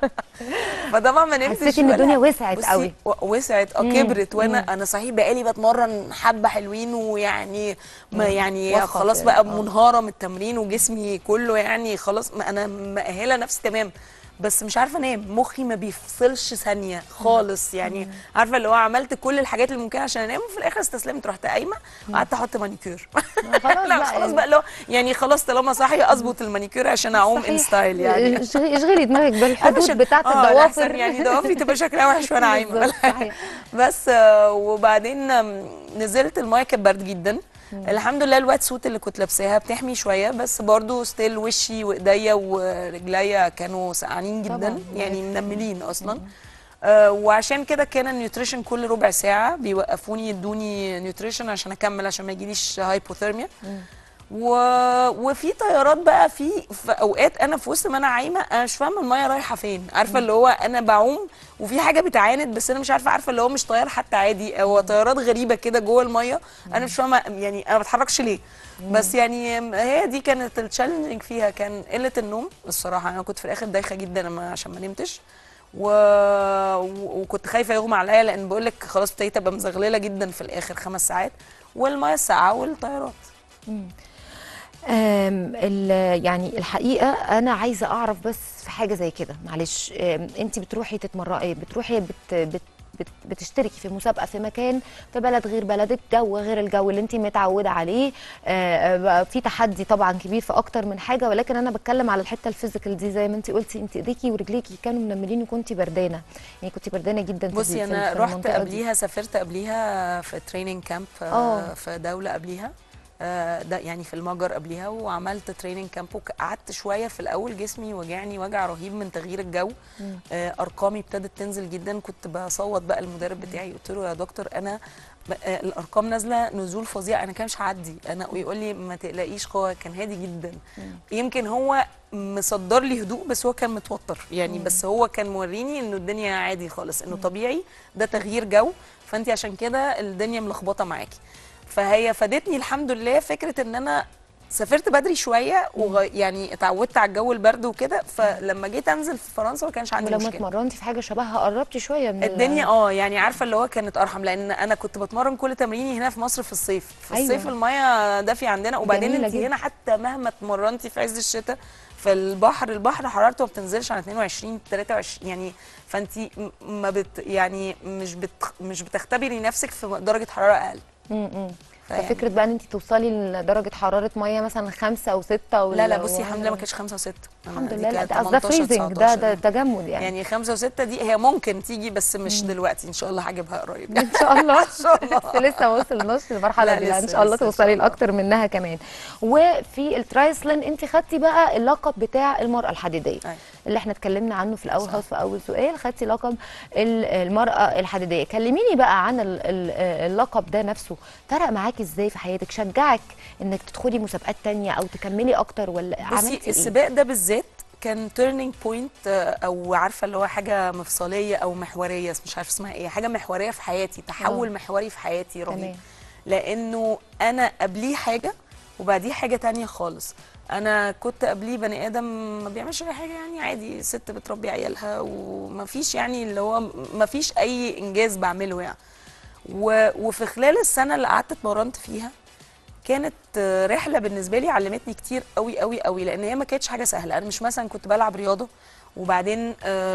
فطبعا ما نمتش حسيت ان ولا- الدنيا وسعت بصي، قوي و- وسعت اه مم، كبرت وانا مم. انا صحيح بقالي بتمرن حبه حلوين ويعني ما يعني واثقة خلاص في- بقى آه. منهاره من التمرين وجسمي كله يعني خلاص ما انا مأهله نفسي تمام بس مش عارفه انام مخي ما بيفصلش ثانيه خالص يعني عارفه اللي هو عملت كل الحاجات اللي ممكنه عشان انام وفي الاخر استسلمت رحت قايمه وقعدت احط مانيكير خلاص لا خلاص بقى اللي هو يعني خلاص طالما صاحيه اظبط المانيكير عشان اعوم ان ستايل يعني اشغلي اشغلي دماغك بالحدود علشان- بتاعت آه، الضوافر لأحسن يعني ضوافري تبقى شكلها وحش وانا عايمه بالظبط، صحيح. بس آه، وبعدين آم، نزلت المايه كانت برد جدا الحمد لله الوات سوت اللي كنت لابساها بتحمي شويه بس برضو ستيل وشي وايديا ورجليا كانوا سقعانين جدا طبعاً. يعني منملين اصلا آه وعشان كده كان النيوتريشن كل ربع ساعه بيوقفوني يدوني نيوتريشن عشان اكمل عشان ما يجيليش هايبوثيرميا و... وفي طيارات بقى في في اوقات انا في وسط ما انا عايمه انا مش فاهمه المايه رايحه فين عارفه اللي هو انا بعوم وفي حاجه بتعاند بس انا مش عارفه عارفه اللي هو مش طيار حتى عادي هو طيارات غريبه كده جوه المايه انا مش فاهمه يعني انا ما بتحركش ليه بس يعني هي دي كانت التشالنجينج فيها كان قله النوم الصراحه انا كنت في الاخر دايخه جدا لما- عشان ما نمتش و... و- وكنت خايفه يغمى عليا لان بقول لك خلاص ابتديت ابقى مزغلله جدا في الاخر خمس ساعات والميه الساقعه والطيارات أم، ال- يعني الحقيقه انا عايزه اعرف بس في حاجه زي كده معلش انت بتروحي تتمرقي بتروحي بت بت بت بتشتركي في مسابقه في مكان في بلد غير بلدك جو غير الجو اللي انت متعوده عليه آه، بقى في تحدي طبعا كبير في اكتر من حاجه ولكن انا بتكلم على الحته الفيزيكال دي زي ما انت قلتي انت ايديكي ورجليكي كانوا منملين وكنتي بردانه يعني كنتي بردانه جدا في بصي في- انا في رحت المنطقة دي. قبليها سافرت قبليها في تريننج كامب آه. في دوله قبليها آه، ده يعني في المجر قبليها وعملت تريننج كامب وقعدت شويه في الاول جسمي وجعني وجع رهيب من تغيير الجو آه، ارقامي ابتدت تنزل جدا كنت بصوت بقى المدرب بتاعي قلت له يا دكتور انا بقى الارقام نازله نزول فظيع انا كان مش هعدي انا ويقول لي ما تقلقيش هو كان هادي جدا يمكن هو مصدر لي هدوء بس هو كان متوتر يعني بس هو كان موريني انه الدنيا عادي خالص انه طبيعي ده تغيير جو فانت عشان كده الدنيا ملخبطه معاكي فهي فادتني الحمد لله فكره ان انا سافرت بدري شويه وغ... يعني اتعودت على الجو البرد وكده فلما جيت انزل في فرنسا ما كانش عندي ولما مشكله اتمرنتي في حاجه شبهها قربتي شويه من ال- الدنيا اه يعني عارفه اللي هو كانت ارحم لان انا كنت بتمرن كل تمريني هنا في مصر في الصيف في أيوة. الصيف الميه دافيه عندنا وبعدين جميلة انت جدا. هنا حتى مهما اتمرنتي في عز الشتاء في البحر البحر حرارته ما بتنزلش عن 22 23 يعني فانت م- ما بت يعني مش بت مش بتختبري نفسك في درجه حراره اقل م- م. فيعني- ففكره بقى ان انت توصلي لدرجه حراره ميه مثلا خمسة او ستة او لا لا بصي الحمد لله ما كانش خمسة وستة الحمد دي لله لا كانت ده قصدها 18 فريزنج ده 19 ده تجمد يعني, يعني خمسة وستة دي هي ممكن تيجي بس مش دلوقتي ان شاء الله هجيبها قريب ان شاء الله ان شاء الله بس لسه ما وصلناش للمرحله لا، دي لا ان لسه- شاء الله لسه إن توصلي شاء الله. لاكتر منها كمان وفي الترايسلن انت خدتي بقى اللقب بتاع المراه الحديديه أيوة. اللي احنا اتكلمنا عنه في الاول صح. خالص في اول سؤال خدتي لقب ال- المراه الحديديه كلميني بقى عن ال- ال- اللقب ده نفسه فرق معاكي ازاي في حياتك شجعك انك تدخلي مسابقات تانية او تكملي اكتر ولا بصي عملتي ايه السباق ده بالذات كان تيرنينج بوينت او عارفه اللي هو حاجه مفصليه او محوريه مش عارفه اسمها ايه حاجه محوريه في حياتي تحول آه. محوري في حياتي رهيب تمام. لانه انا قبليه حاجه وبعديه حاجه تانية خالص انا كنت قبليه بني ادم ما بيعملش اي حاجه يعني عادي ست بتربي عيالها وما فيش يعني اللي هو ما فيش اي انجاز بعمله يعني و... وفي خلال السنه اللي قعدت اتمرنت فيها كانت آه، رحله بالنسبه لي علمتني كتير قوي قوي قوي لان هي ما كانتش حاجه سهله انا مش مثلا كنت بلعب رياضه وبعدين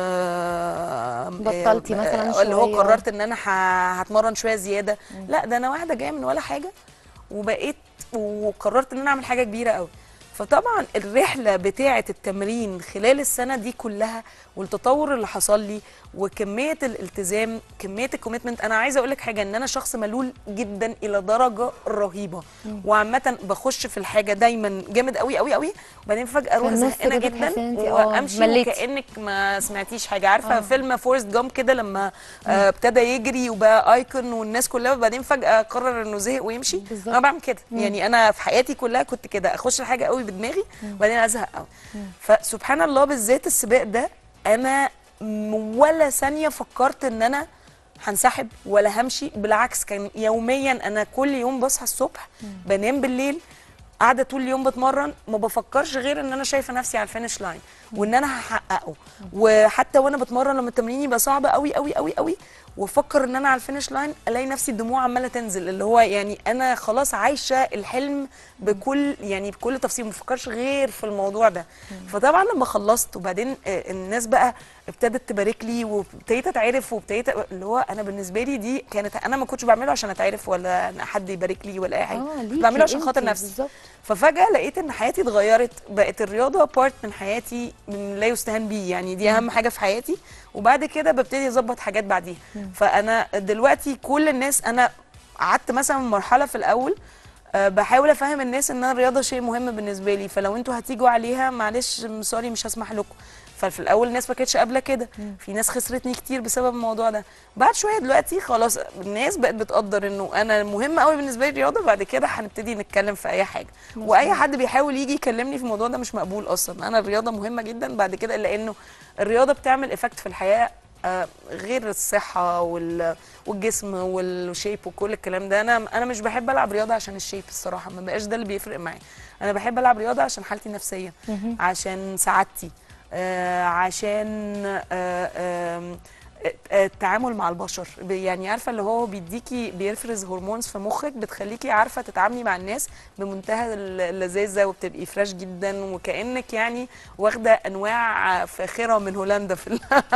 آه بطلتي مثلاً آه، اللي هو شوية. قررت ان انا ه- هتمرن شويه زياده لا ده انا واحده جايه من ولا حاجه وبقيت وقررت ان انا اعمل حاجه كبيره قوي فطبعا الرحله بتاعه التمرين خلال السنه دي كلها والتطور اللي حصل لي وكميه الالتزام كميه الكوميتمنت انا عايزه اقول لك حاجه ان انا شخص ملول جدا الى درجه رهيبه وعامه بخش في الحاجه دايما جامد قوي قوي قوي وبعدين فجاه اروح النص زهقانه كده جدا تحسي إن إنتي آه وامشي مليتي. وكانك ما سمعتيش حاجه عارفه آه. فيلم فورست جامب كده لما آه، ابتدى يجري وبقى ايكون والناس كلها وبعدين فجاه قرر انه زهق ويمشي بالظبط. انا بعمل كده يعني انا في حياتي كلها كنت كده اخش الحاجه قوي بدماغي وبعدين ازهق قوي فسبحان الله بالذات السباق ده انا م- ولا ثانيه فكرت ان انا هنسحب ولا همشي بالعكس كان يوميا انا كل يوم بصحى الصبح بنام بالليل قاعده طول اليوم بتمرن ما بفكرش غير ان انا شايفه نفسي على الفينش لاين وان انا هحققه وحتى وانا بتمرن لما التمرين يبقى صعب قوي قوي قوي قوي وافكر ان انا على الفينش لاين الاقي نفسي الدموع عماله تنزل اللي هو يعني انا خلاص عايشه الحلم بكل يعني بكل تفصيل ما بفكرش غير في الموضوع ده فطبعا لما خلصت وبعدين آه، الناس بقى ابتدت تبارك لي وابتديت اتعرف وابتديت أ- اللي هو انا بالنسبه لي دي كانت انا ما كنتش بعمله عشان اتعرف ولا إن حد يبارك لي ولا اي حاجه اه كنت ليكي بعمله عشان خاطر انتي نفسي بالظبط ففجاه لقيت ان حياتي اتغيرت بقت الرياضه بارت من حياتي من لا يستهان بيه يعني دي اهم حاجه في حياتي وبعد كده ببتدي اظبط حاجات بعديها فانا دلوقتي كل الناس انا قعدت مثلا مرحله في الاول أه بحاول افهم الناس ان الرياضه شيء مهم بالنسبه لي فلو انتوا هتيجوا عليها معلش سوري مش هسمح لكم ففي الاول الناس ما كانتش قابله كده في ناس خسرتني كتير بسبب الموضوع ده بعد شويه دلوقتي خلاص الناس بقت بتقدر انه انا مهم قوي بالنسبه لي الرياضه بعد كده هنبتدي نتكلم في اي حاجه واي حد بيحاول يجي يكلمني في الموضوع ده مش مقبول اصلا انا الرياضه مهمه جدا بعد كده لانه الرياضه بتعمل افكت في الحياه آه، غير الصحه وال- والجسم والشيب وكل الكلام ده انا انا مش بحب العب رياضه عشان الشيب الصراحه ما بقاش ده اللي بيفرق معايا انا بحب العب رياضه عشان حالتي النفسيه عشان سعادتي آه، عشان آه، آم، آه، التعامل مع البشر ب- يعني عارفه اللي هو بيديكي بيفرز هرمونز في مخك بتخليكي عارفه تتعاملي مع الناس بمنتهى ال- اللذاذه وبتبقي فريش جدا وكانك يعني واخده انواع فاخره من هولندا في ال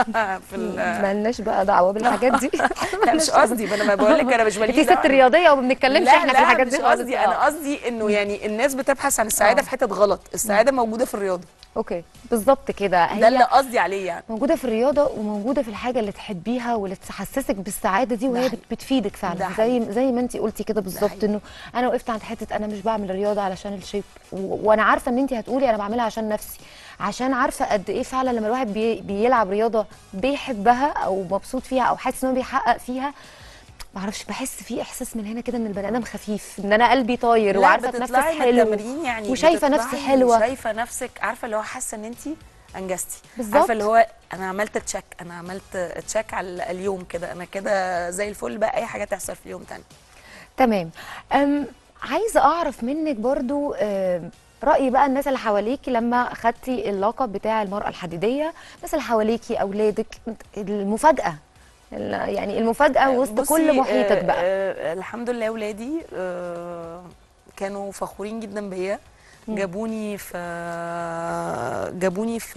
في ال مالناش بقى دعوه بالحاجات دي لا مش قصدي ما انا ما بقول لك انا مش انت ماليش ست دعوة. رياضيه وما بنتكلمش لا احنا لا في الحاجات مش دي خالص قصدي آه. انا قصدي انه يعني الناس بتبحث عن السعاده آه. في حتت غلط السعاده موجوده في الرياضه اوكي بالظبط كده ده اللي هي قصدي عليه يعني موجوده في الرياضه وموجوده في الحاجه اللي تحبيها واللي تحسسك بالسعاده دي وهي ده بت- بتفيدك ده فعلا حقيقي. زي زي ما انت قلتي كده بالظبط حقيقي. انه انا وقفت عند حته انا مش بعمل الرياضه علشان الشيب و- وانا عارفه ان انت هتقولي انا بعملها عشان نفسي عشان عارفه قد ايه فعلا لما الواحد بي بيلعب رياضه بيحبها او مبسوط فيها او حاسس ان هو بيحقق فيها معرفش بحس في احساس من هنا كده ان البني ادم خفيف ان انا قلبي طاير لا، وعارفه بتطلعي اتنفس من حلو التمرين يعني وشايفه بتطلعي نفسي حلوه شايفه نفسك عارفه اللي هو حاسه ان انت انجزتي بالظبط. عارفه اللي هو انا عملت تشيك انا عملت تشيك على اليوم كده انا كده زي الفل بقى اي حاجه تحصل في اليوم تاني تمام أم عايزه اعرف منك برضو أم، رأي بقى الناس اللي حواليكي لما خدتي اللقب بتاع المرأة الحديدية الناس اللي حواليكي أولادك المفاجأة ال- يعني المفاجأة وسط بصي، كل محيطك آه، بقى آه الحمد لله ولادي آه كانوا فخورين جدا بيا جابوني في جابوني في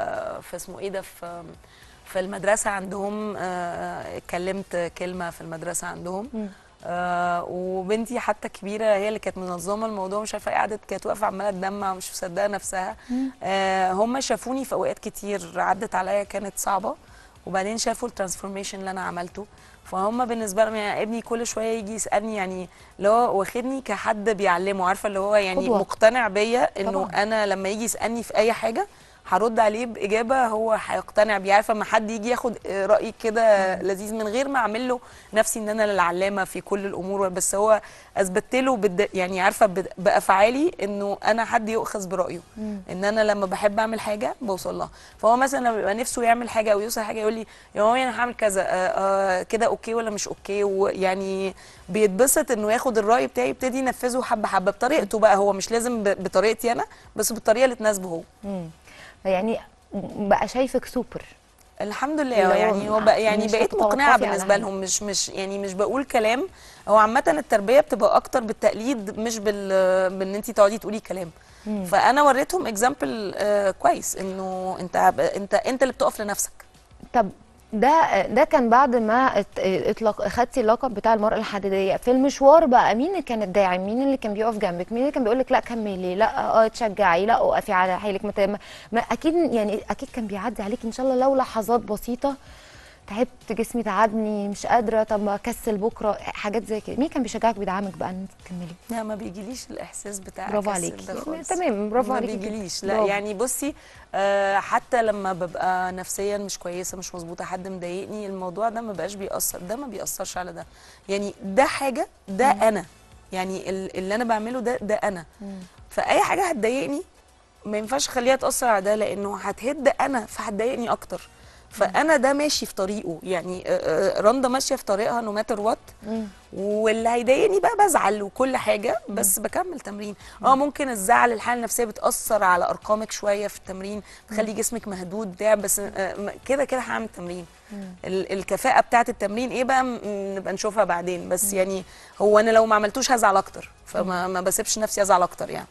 في اسمه ايه ده في في المدرسه عندهم آه، اتكلمت كلمه في المدرسه عندهم مم. آه وبنتي حتى كبيره هي اللي كانت منظمه الموضوع مش عارفه ايه قعدت كانت واقفه عماله تدمع ومش مصدقه نفسها آه هم شافوني في اوقات كتير عدت عليا كانت صعبه وبعدين شافوا الترانسفورميشن اللي انا عملته فهم بالنسبه لهم يعني ابني كل شويه يجي يسالني يعني اللي هو واخدني كحد بيعلمه عارفه اللي هو يعني قدوة. مقتنع بيا انه طبعاً. انا لما يجي يسالني في اي حاجه هرد عليه باجابه هو هيقتنع بيها عارفه لما حد يجي ياخد رايي كده لذيذ من غير ما اعمل له نفسي ان انا العلامه في كل الامور بس هو اثبتت له بالد... يعني عارفه بد- بافعالي انه انا حد يؤخذ برايه ان انا لما بحب اعمل حاجه بوصل لها فهو مثلا لما بيبقى نفسه يعمل حاجه او يوصل حاجه يقول لي يا مامي انا هعمل كذا آه آه كده اوكي ولا مش اوكي ويعني بيتبسط انه ياخد الراي بتاعي يبتدي ينفذه حبه حبه بطريقته بقى هو مش لازم ب- بطريقتي انا بس بالطريقه اللي تناسبه هو مم. يعني بقى شايفك سوبر الحمد اللي لله هو يعني هو بقى يعني مش بقيت هتتوقفي مقنعه على بالنسبه حاجة. لهم مش مش يعني مش بقول كلام هو عامه التربيه بتبقى اكتر بالتقليد مش بال بان انت تقعدي تقولي كلام فانا وريتهم اكزامبل كويس انه انت انت انت اللي بتقف لنفسك طب ده ده كان بعد ما ات- اطلق خدتي اللقب بتاع المرأة الحديدية في المشوار بقى مين اللي كان الداعم مين اللي كان بيقف جنبك مين اللي كان بيقول لك لا كملي لا اه تشجعي لا اقفي على حيلك ما ت- ما- ما اكيد يعني اكيد كان بيعدي عليك ان شاء الله لو لحظات بسيطة تعبت جسمي تعبني مش قادرة طب ما اكسل بكرة حاجات زي كده مين كان بيشجعك بيدعمك بقى ان انت تكملي لا ما بيجيليش الاحساس بتاع برافو أكسل عليكي. ده يعني خالص. تمام، برافو ما عليكي جدا. بيجيليش لا برافو. يعني بصي آه حتى لما ببقى نفسيا مش كويسه مش مظبوطه حد مضايقني الموضوع ده ما بقاش بيأثر ده ما بيأثرش على ده يعني ده حاجه ده انا يعني ال- اللي انا بعمله ده ده انا فاي حاجه هتضايقني ما ينفعش اخليها تاثر على ده لانه هتهد انا فهتضايقني اكتر فانا ده ماشي في طريقه يعني آه، آه، رندا ماشيه في طريقها نو ماتر وات واللي هيضايقني بقى بزعل وكل حاجه بس بكمل تمرين اه ممكن الزعل الحاله النفسيه بتاثر على ارقامك شويه في التمرين تخلي جسمك مهدود بتاع بس آه، م- كده كده هعمل تمرين ال- الكفاءه بتاعه التمرين ايه بقى م- نبقى نشوفها بعدين بس يعني هو انا لو ما عملتوش هزعل اكتر فما ما بسيبش نفسي ازعل اكتر يعني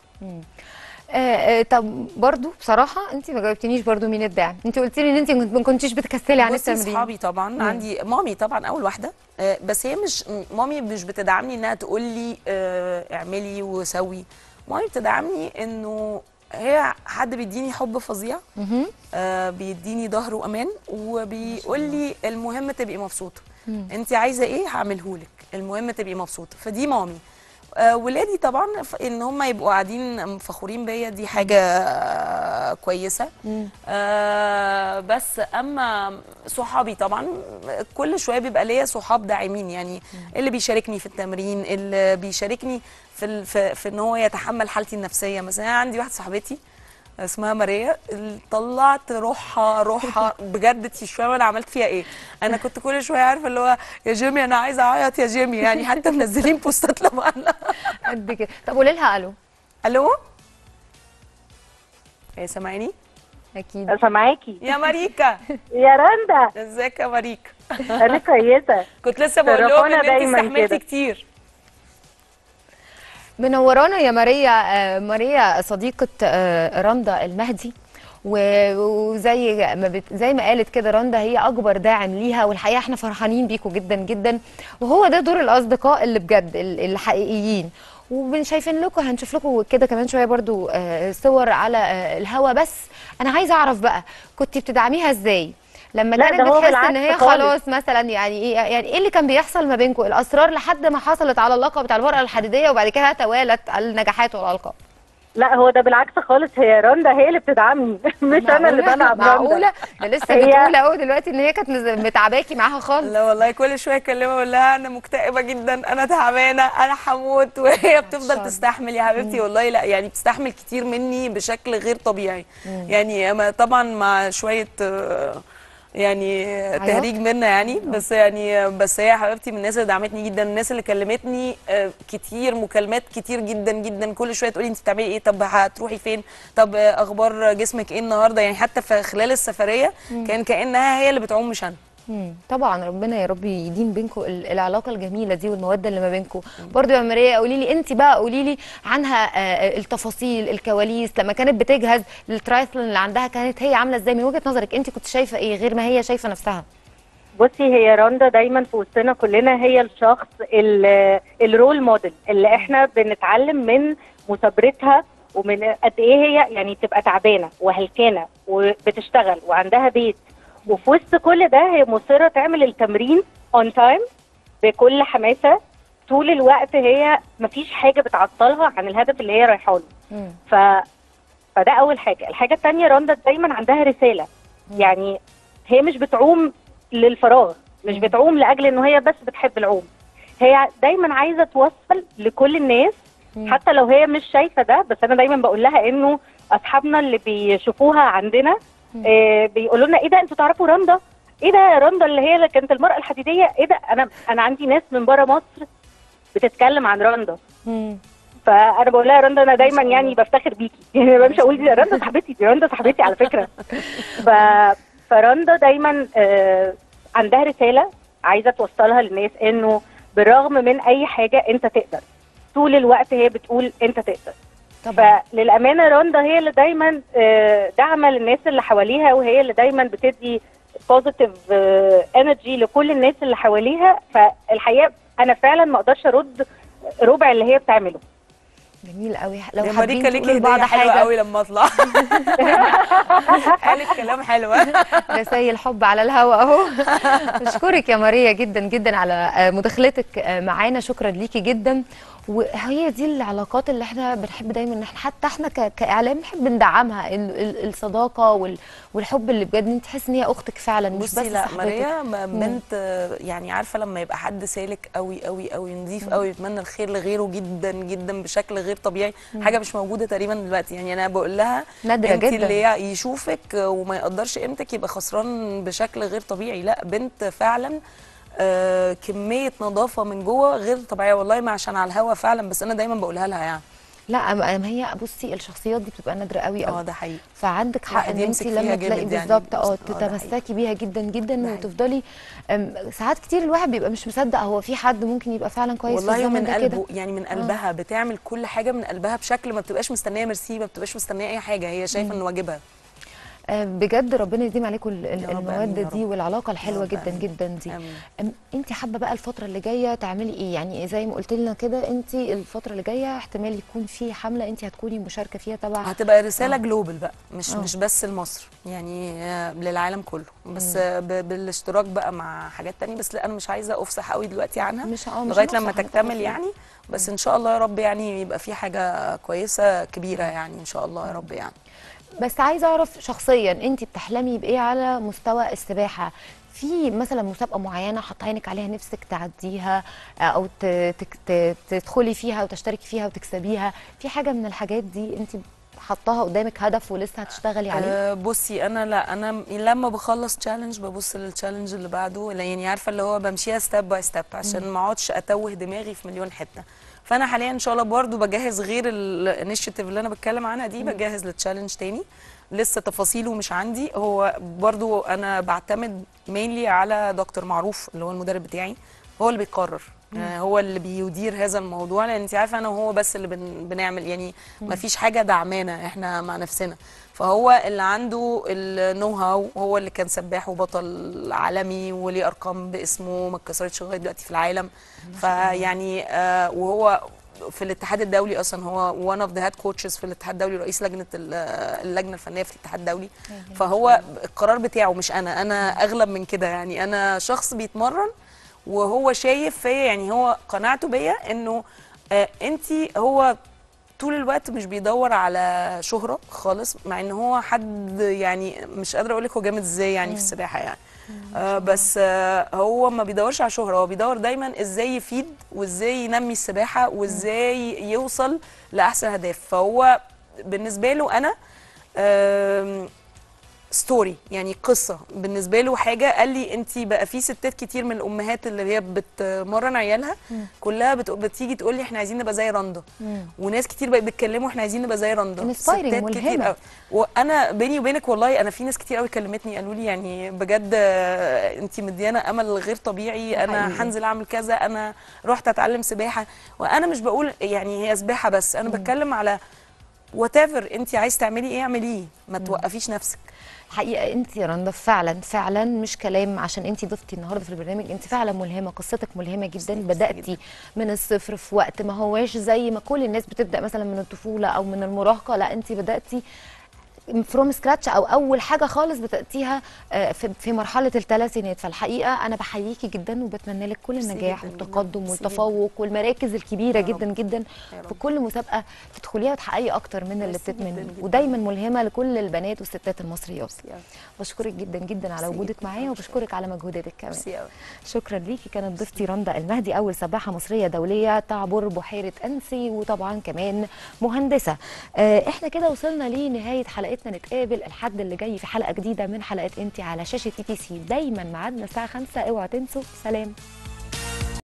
آه آه طب برضو بصراحة انت ما جاوبتنيش برضو مين الداعم انت قلتي لي ان انت ما كنتيش بتكسلي عن بصي التمرين صحابي طبعا مم. عندي مامي طبعا اول واحده آه، بس هي مش م- مامي مش بتدعمني انها تقول لي آه، اعملي وسوي مامي بتدعمني انه هي حد بيديني حب فظيع مهم. آه، بيديني ظهر وامان وبيقول لي المهم تبقي مبسوطه انت عايزه ايه هعمله لك المهم تبقي مبسوطه فدي مامي آه، ولادي طبعا ف- ان هم يبقوا قاعدين فخورين بيا دي حاجه آه، كويسه مم. آه بس اما صحابي طبعا كل شويه بيبقى ليا صحاب داعمين يعني اللي بيشاركني في التمرين اللي بيشاركني في ال- في, في ان هو يتحمل حالتي النفسيه مثلا أنا عندي واحده صاحبتي اسمها ماريا اللي طلعت روحها روحها بجد انت مش فاهمه انا عملت فيها ايه انا كنت كل شويه عارفه اللي هو يا جيمي انا عايزه اعيط يا جيمي يعني حتى منزلين بوستات لما انا قد كده طب قولي لها الو الو ايه سامعيني اكيد سامعاكي يا ماريكا يا رندا ازيك يا ماريكا انا كويسه كنت لسه بقول لهم شرفونا ان انت دايماً استحملتي كده. كتير منورانا يا ماريا آه، ماريا صديقة آه، رندا المهدي و- وزي ما بت... زي ما قالت كده رندا هي اكبر داعم ليها والحقيقه احنا فرحانين بيكم جدا جدا وهو ده دور الاصدقاء اللي بجد ال- الحقيقيين وشايفين لكم هنشوف لكم كده كمان شويه برضو آه، صور على آه، الهوا بس انا عايزه اعرف بقى كنت بتدعميها ازاي لما لا، كانت ده هو بتحس ان بالعكس هي خالص. خلاص مثلا يعني ايه يعني ايه اللي كان بيحصل ما بينكم الاسرار لحد ما حصلت على اللقب بتاع المرأة الحديديه وبعد كده توالت النجاحات والالقاب لا هو ده بالعكس خالص هي رندا هي اللي بتدعمني مش انا اللي معقولة؟ بلعب رندا معقوله ده لسه هي- بتقول اهو دلوقتي ان هي كانت مز- متعباكي معاها خالص لا والله كل شويه اكلمها اقول لها انا مكتئبه جدا انا تعبانه انا هموت وهي شاء بتفضل تستحمل يا حبيبتي والله لا يعني بتستحمل كتير مني بشكل غير طبيعي يعني أما طبعا مع شويه آه، يعني تهريج منا يعني بس يعني بس هي حبيبتي من الناس اللي دعمتني جدا الناس اللي كلمتني آه، كتير مكالمات كتير جدا جدا كل شويه تقولي انت بتعملي ايه طب هتروحي فين طب آه، اخبار جسمك ايه النهارده يعني حتى في خلال السفريه كان كانها هي اللي بتعوم مش انا مم. طبعا ربنا يا رب يديم بينكم ال- العلاقه الجميله دي والموده اللي ما بينكم برضو يا ماريا قولي لي انت بقى قولي لي عنها آه، التفاصيل الكواليس لما كانت بتجهز للترايثلون اللي عندها كانت هي عامله ازاي من وجهه نظرك انت كنت شايفه ايه غير ما هي شايفه نفسها بصي هي رندا دايما في وسطنا كلنا هي الشخص ال- الرول موديل اللي احنا بنتعلم من مثابرتها ومن قد ايه هي يعني تبقى تعبانه وهلكانه وبتشتغل وعندها بيت وفي وسط كل ده هي مصره تعمل التمرين اون تايم بكل حماسه طول الوقت هي مفيش حاجه بتعطلها عن الهدف اللي هي رايحه له مم. ف فده اول حاجه الحاجه الثانيه رندا دايما عندها رساله يعني هي مش بتعوم للفراغ مش بتعوم لاجل انه هي بس بتحب العوم هي دايما عايزه توصل لكل الناس مم. حتى لو هي مش شايفه ده بس انا دايما بقول لها انه اصحابنا اللي بيشوفوها عندنا آه بيقولوا لنا ايه ده انتوا تعرفوا رندا ايه ده رندا اللي هي اللي كانت المراه الحديديه ايه ده انا انا عندي ناس من بره مصر بتتكلم عن رندا مم. فانا بقول لها يا رندا انا دايما يعني بفتخر بيكي يعني بمشي اقول دي رندا صاحبتي دي رندا صاحبتي على فكره ف... فرندا دايما آه عندها رساله عايزه توصلها للناس انه بالرغم من اي حاجه انت تقدر طول الوقت هي بتقول انت تقدر طبعا فللامانه رندا هي اللي دايما آه، داعمه للناس اللي حواليها وهي اللي دايما بتدي بوزيتيف انرجي لكل الناس اللي حواليها فالحقيقه انا فعلا ما اقدرش ارد ربع اللي هي بتعمله جميل قوي لو يا حابين ماريكا ليكي تقولوا لبعض هديه حلوه حاجه قوي لما اطلع قالت كلام حلو رسائل حب على الهواء اهو بشكرك يا ماريا جدا جدا على آه، مداخلتك آه، معانا شكرا ليكي جدا وهي دي العلاقات اللي احنا بنحب دايما ان احنا حتى احنا ك- كاعلام بنحب ندعمها ال- ال- الصداقه وال- والحب اللي بجد انت تحس ان هي اختك فعلا مش بس بصي لا صاحبتك ماريا م- بنت آه، يعني عارفه لما يبقى حد سالك قوي قوي قوي نظيف قوي يتمنى الخير لغيره جدا جدا بشكل غير طبيعي حاجه مش موجوده تقريبا دلوقتي يعني انا بقول لها نادره انت جدا اللي يشوفك وما يقدرش قيمتك يبقى خسران بشكل غير طبيعي لا بنت فعلا آه كميه نظافه من جوه غير طبيعيه والله ما عشان على الهوا فعلا بس انا دايما بقولها لها يعني لا ما ما هي بصي الشخصيات دي بتبقى نادره قوي اه قوي ده حقيقي فعندك حق الواحد ان انت يمسك لما فيها تلاقي جامد يعني. بالظبط اه آه، ده حقيقي. تتمسكي بيها جدا جدا ده حقيقي. وتفضلي أم، ساعات كتير الواحد بيبقى مش مصدق هو في حد ممكن يبقى فعلا كويس في والله الزمن من ده كده قلبه يعني من قلبها بتعمل كل حاجه من قلبها بشكل ما بتبقاش مستنيه ميرسي ما بتبقاش مستنيه اي حاجه هي شايفه ان واجبها آه، بجد ربنا يديم عليكم ال- ال- يا رب آمين الموده يا دي رب. والعلاقه الحلوه رب جدا آمين. جدا دي آمين. انت حابه بقى الفتره اللي جايه تعملي ايه يعني زي ما قلت لنا كده انت الفتره اللي جايه احتمال يكون في حمله انت هتكوني مشاركه فيها تبع هتبقى رساله جلوبال بقى مش آه. مش بس لمصر يعني آه، للعالم كله بس آه، ب- بالاشتراك بقى مع حاجات تانية بس لا انا مش عايزه افصح قوي دلوقتي عنها مش اه مش لغايه هنفصح لما عن تكتمل التفاصيل. يعني بس ان شاء الله يا رب يعني يبقى في حاجه كويسه كبيره يعني ان شاء الله يا رب يعني بس عايزه اعرف شخصيا انت بتحلمي بايه على مستوى السباحه في مثلا مسابقه معينه حاطه عينك عليها نفسك تعديها آه، او ت- تك- ت- تدخلي فيها وتشتركي فيها وتكسبيها في حاجه من الحاجات دي انت حطاها قدامك هدف ولسه هتشتغلي عليه أه بصي انا لا انا م- لما بخلص تشالنج ببص للتشالنج اللي بعده لا يعني عارفه اللي هو بمشيها ستيب باي ستيب عشان ما اقعدش اتوه دماغي في مليون حته فانا حاليا ان شاء الله برضو بجهز غير الانيشيتيف اللي انا بتكلم عنها دي بجهز للتشالنج تاني لسه تفاصيله مش عندي هو برضو انا بعتمد مينلي على دكتور معروف اللي هو المدرب بتاعي هو اللي بيقرر آه، هو اللي بيدير هذا الموضوع لان انت عارفه انا وهو بس اللي بن بنعمل يعني ما فيش حاجه دعمانا احنا مع نفسنا فهو اللي عنده النو هاو هو اللي كان سباح وبطل عالمي وليه ارقام باسمه ما اتكسرتش لغايه دلوقتي في العالم فيعني آه وهو في الاتحاد الدولي اصلا هو وان اوف ذا هيد كوتشز في الاتحاد الدولي رئيس لجنه ال- اللجنه الفنيه في الاتحاد الدولي فهو القرار بتاعه مش انا انا اغلب من كده يعني انا شخص بيتمرن وهو شايف فيا يعني هو قناعته بيا انه آه انت هو طول الوقت مش بيدور على شهرة خالص مع ان هو حد يعني مش قادرة اقول لك هو جامد ازاي يعني في السباحة يعني آه بس آه هو ما بيدورش على شهرة هو بيدور دايما ازاي يفيد وازاي ينمي السباحة وازاي يوصل لأحسن أهداف فهو بالنسبة له أنا آم، ستوري يعني قصه بالنسبه له حاجه قال لي انت بقى في ستات كتير من الامهات اللي هي بتمرن عيالها كلها بت... بتيجي تقول لي احنا عايزين نبقى زي رندا وناس كتير بقت بيتكلموا احنا عايزين نبقى زي رندا Inspiring، ستات ملهمة. كتير قوي وانا بيني وبينك والله انا في ناس كتير قوي كلمتني قالوا لي يعني بجد انت مديانه امل غير طبيعي انا حقيقي. هنزل اعمل كذا انا رحت اتعلم سباحه وانا مش بقول يعني هي سباحه بس انا بتكلم على وات ايفر انت عايز تعملي ايه اعمليه ما توقفيش نفسك حقيقه انت يا رندا فعلا فعلا مش كلام عشان انت ضفتي النهارده في البرنامج انت فعلا ملهمه قصتك ملهمه جدا بداتي من الصفر في وقت ما هواش زي ما كل الناس بتبدا مثلا من الطفوله او من المراهقه لا انت بداتي فروم سكراتش او اول حاجه خالص بداتيها آه، في في مرحله الثلاثينات فالحقيقه انا بحييكي جدا وبتمنى لك كل ميرسي النجاح جداً جداً. والتقدم ميرسي والتفوق والمراكز الكبيره يا رب. جدا جدا يا رب. في كل مسابقه تدخليها وتحققي اكتر من اللي ميرسي جداً بتتمنيه جداً. ودايما ملهمه لكل البنات والستات المصريات يا رب. بشكرك جدا جدا على ميرسي وجودك جداً. معايا وبشكرك على مجهوداتك كمان ميرسي قوي شكرا ليكي كانت ضيفتي رندا المهدي اول سباحه مصريه دوليه تعبر بحيره انسي وطبعا كمان مهندسه آه، احنا كده وصلنا لنهايه حلقتنا نتقابل الحد اللي جاي في حلقه جديده من حلقات انتي على شاشه تي تي سي دايما ميعادنا الساعه 5 اوعوا تنسوا سلام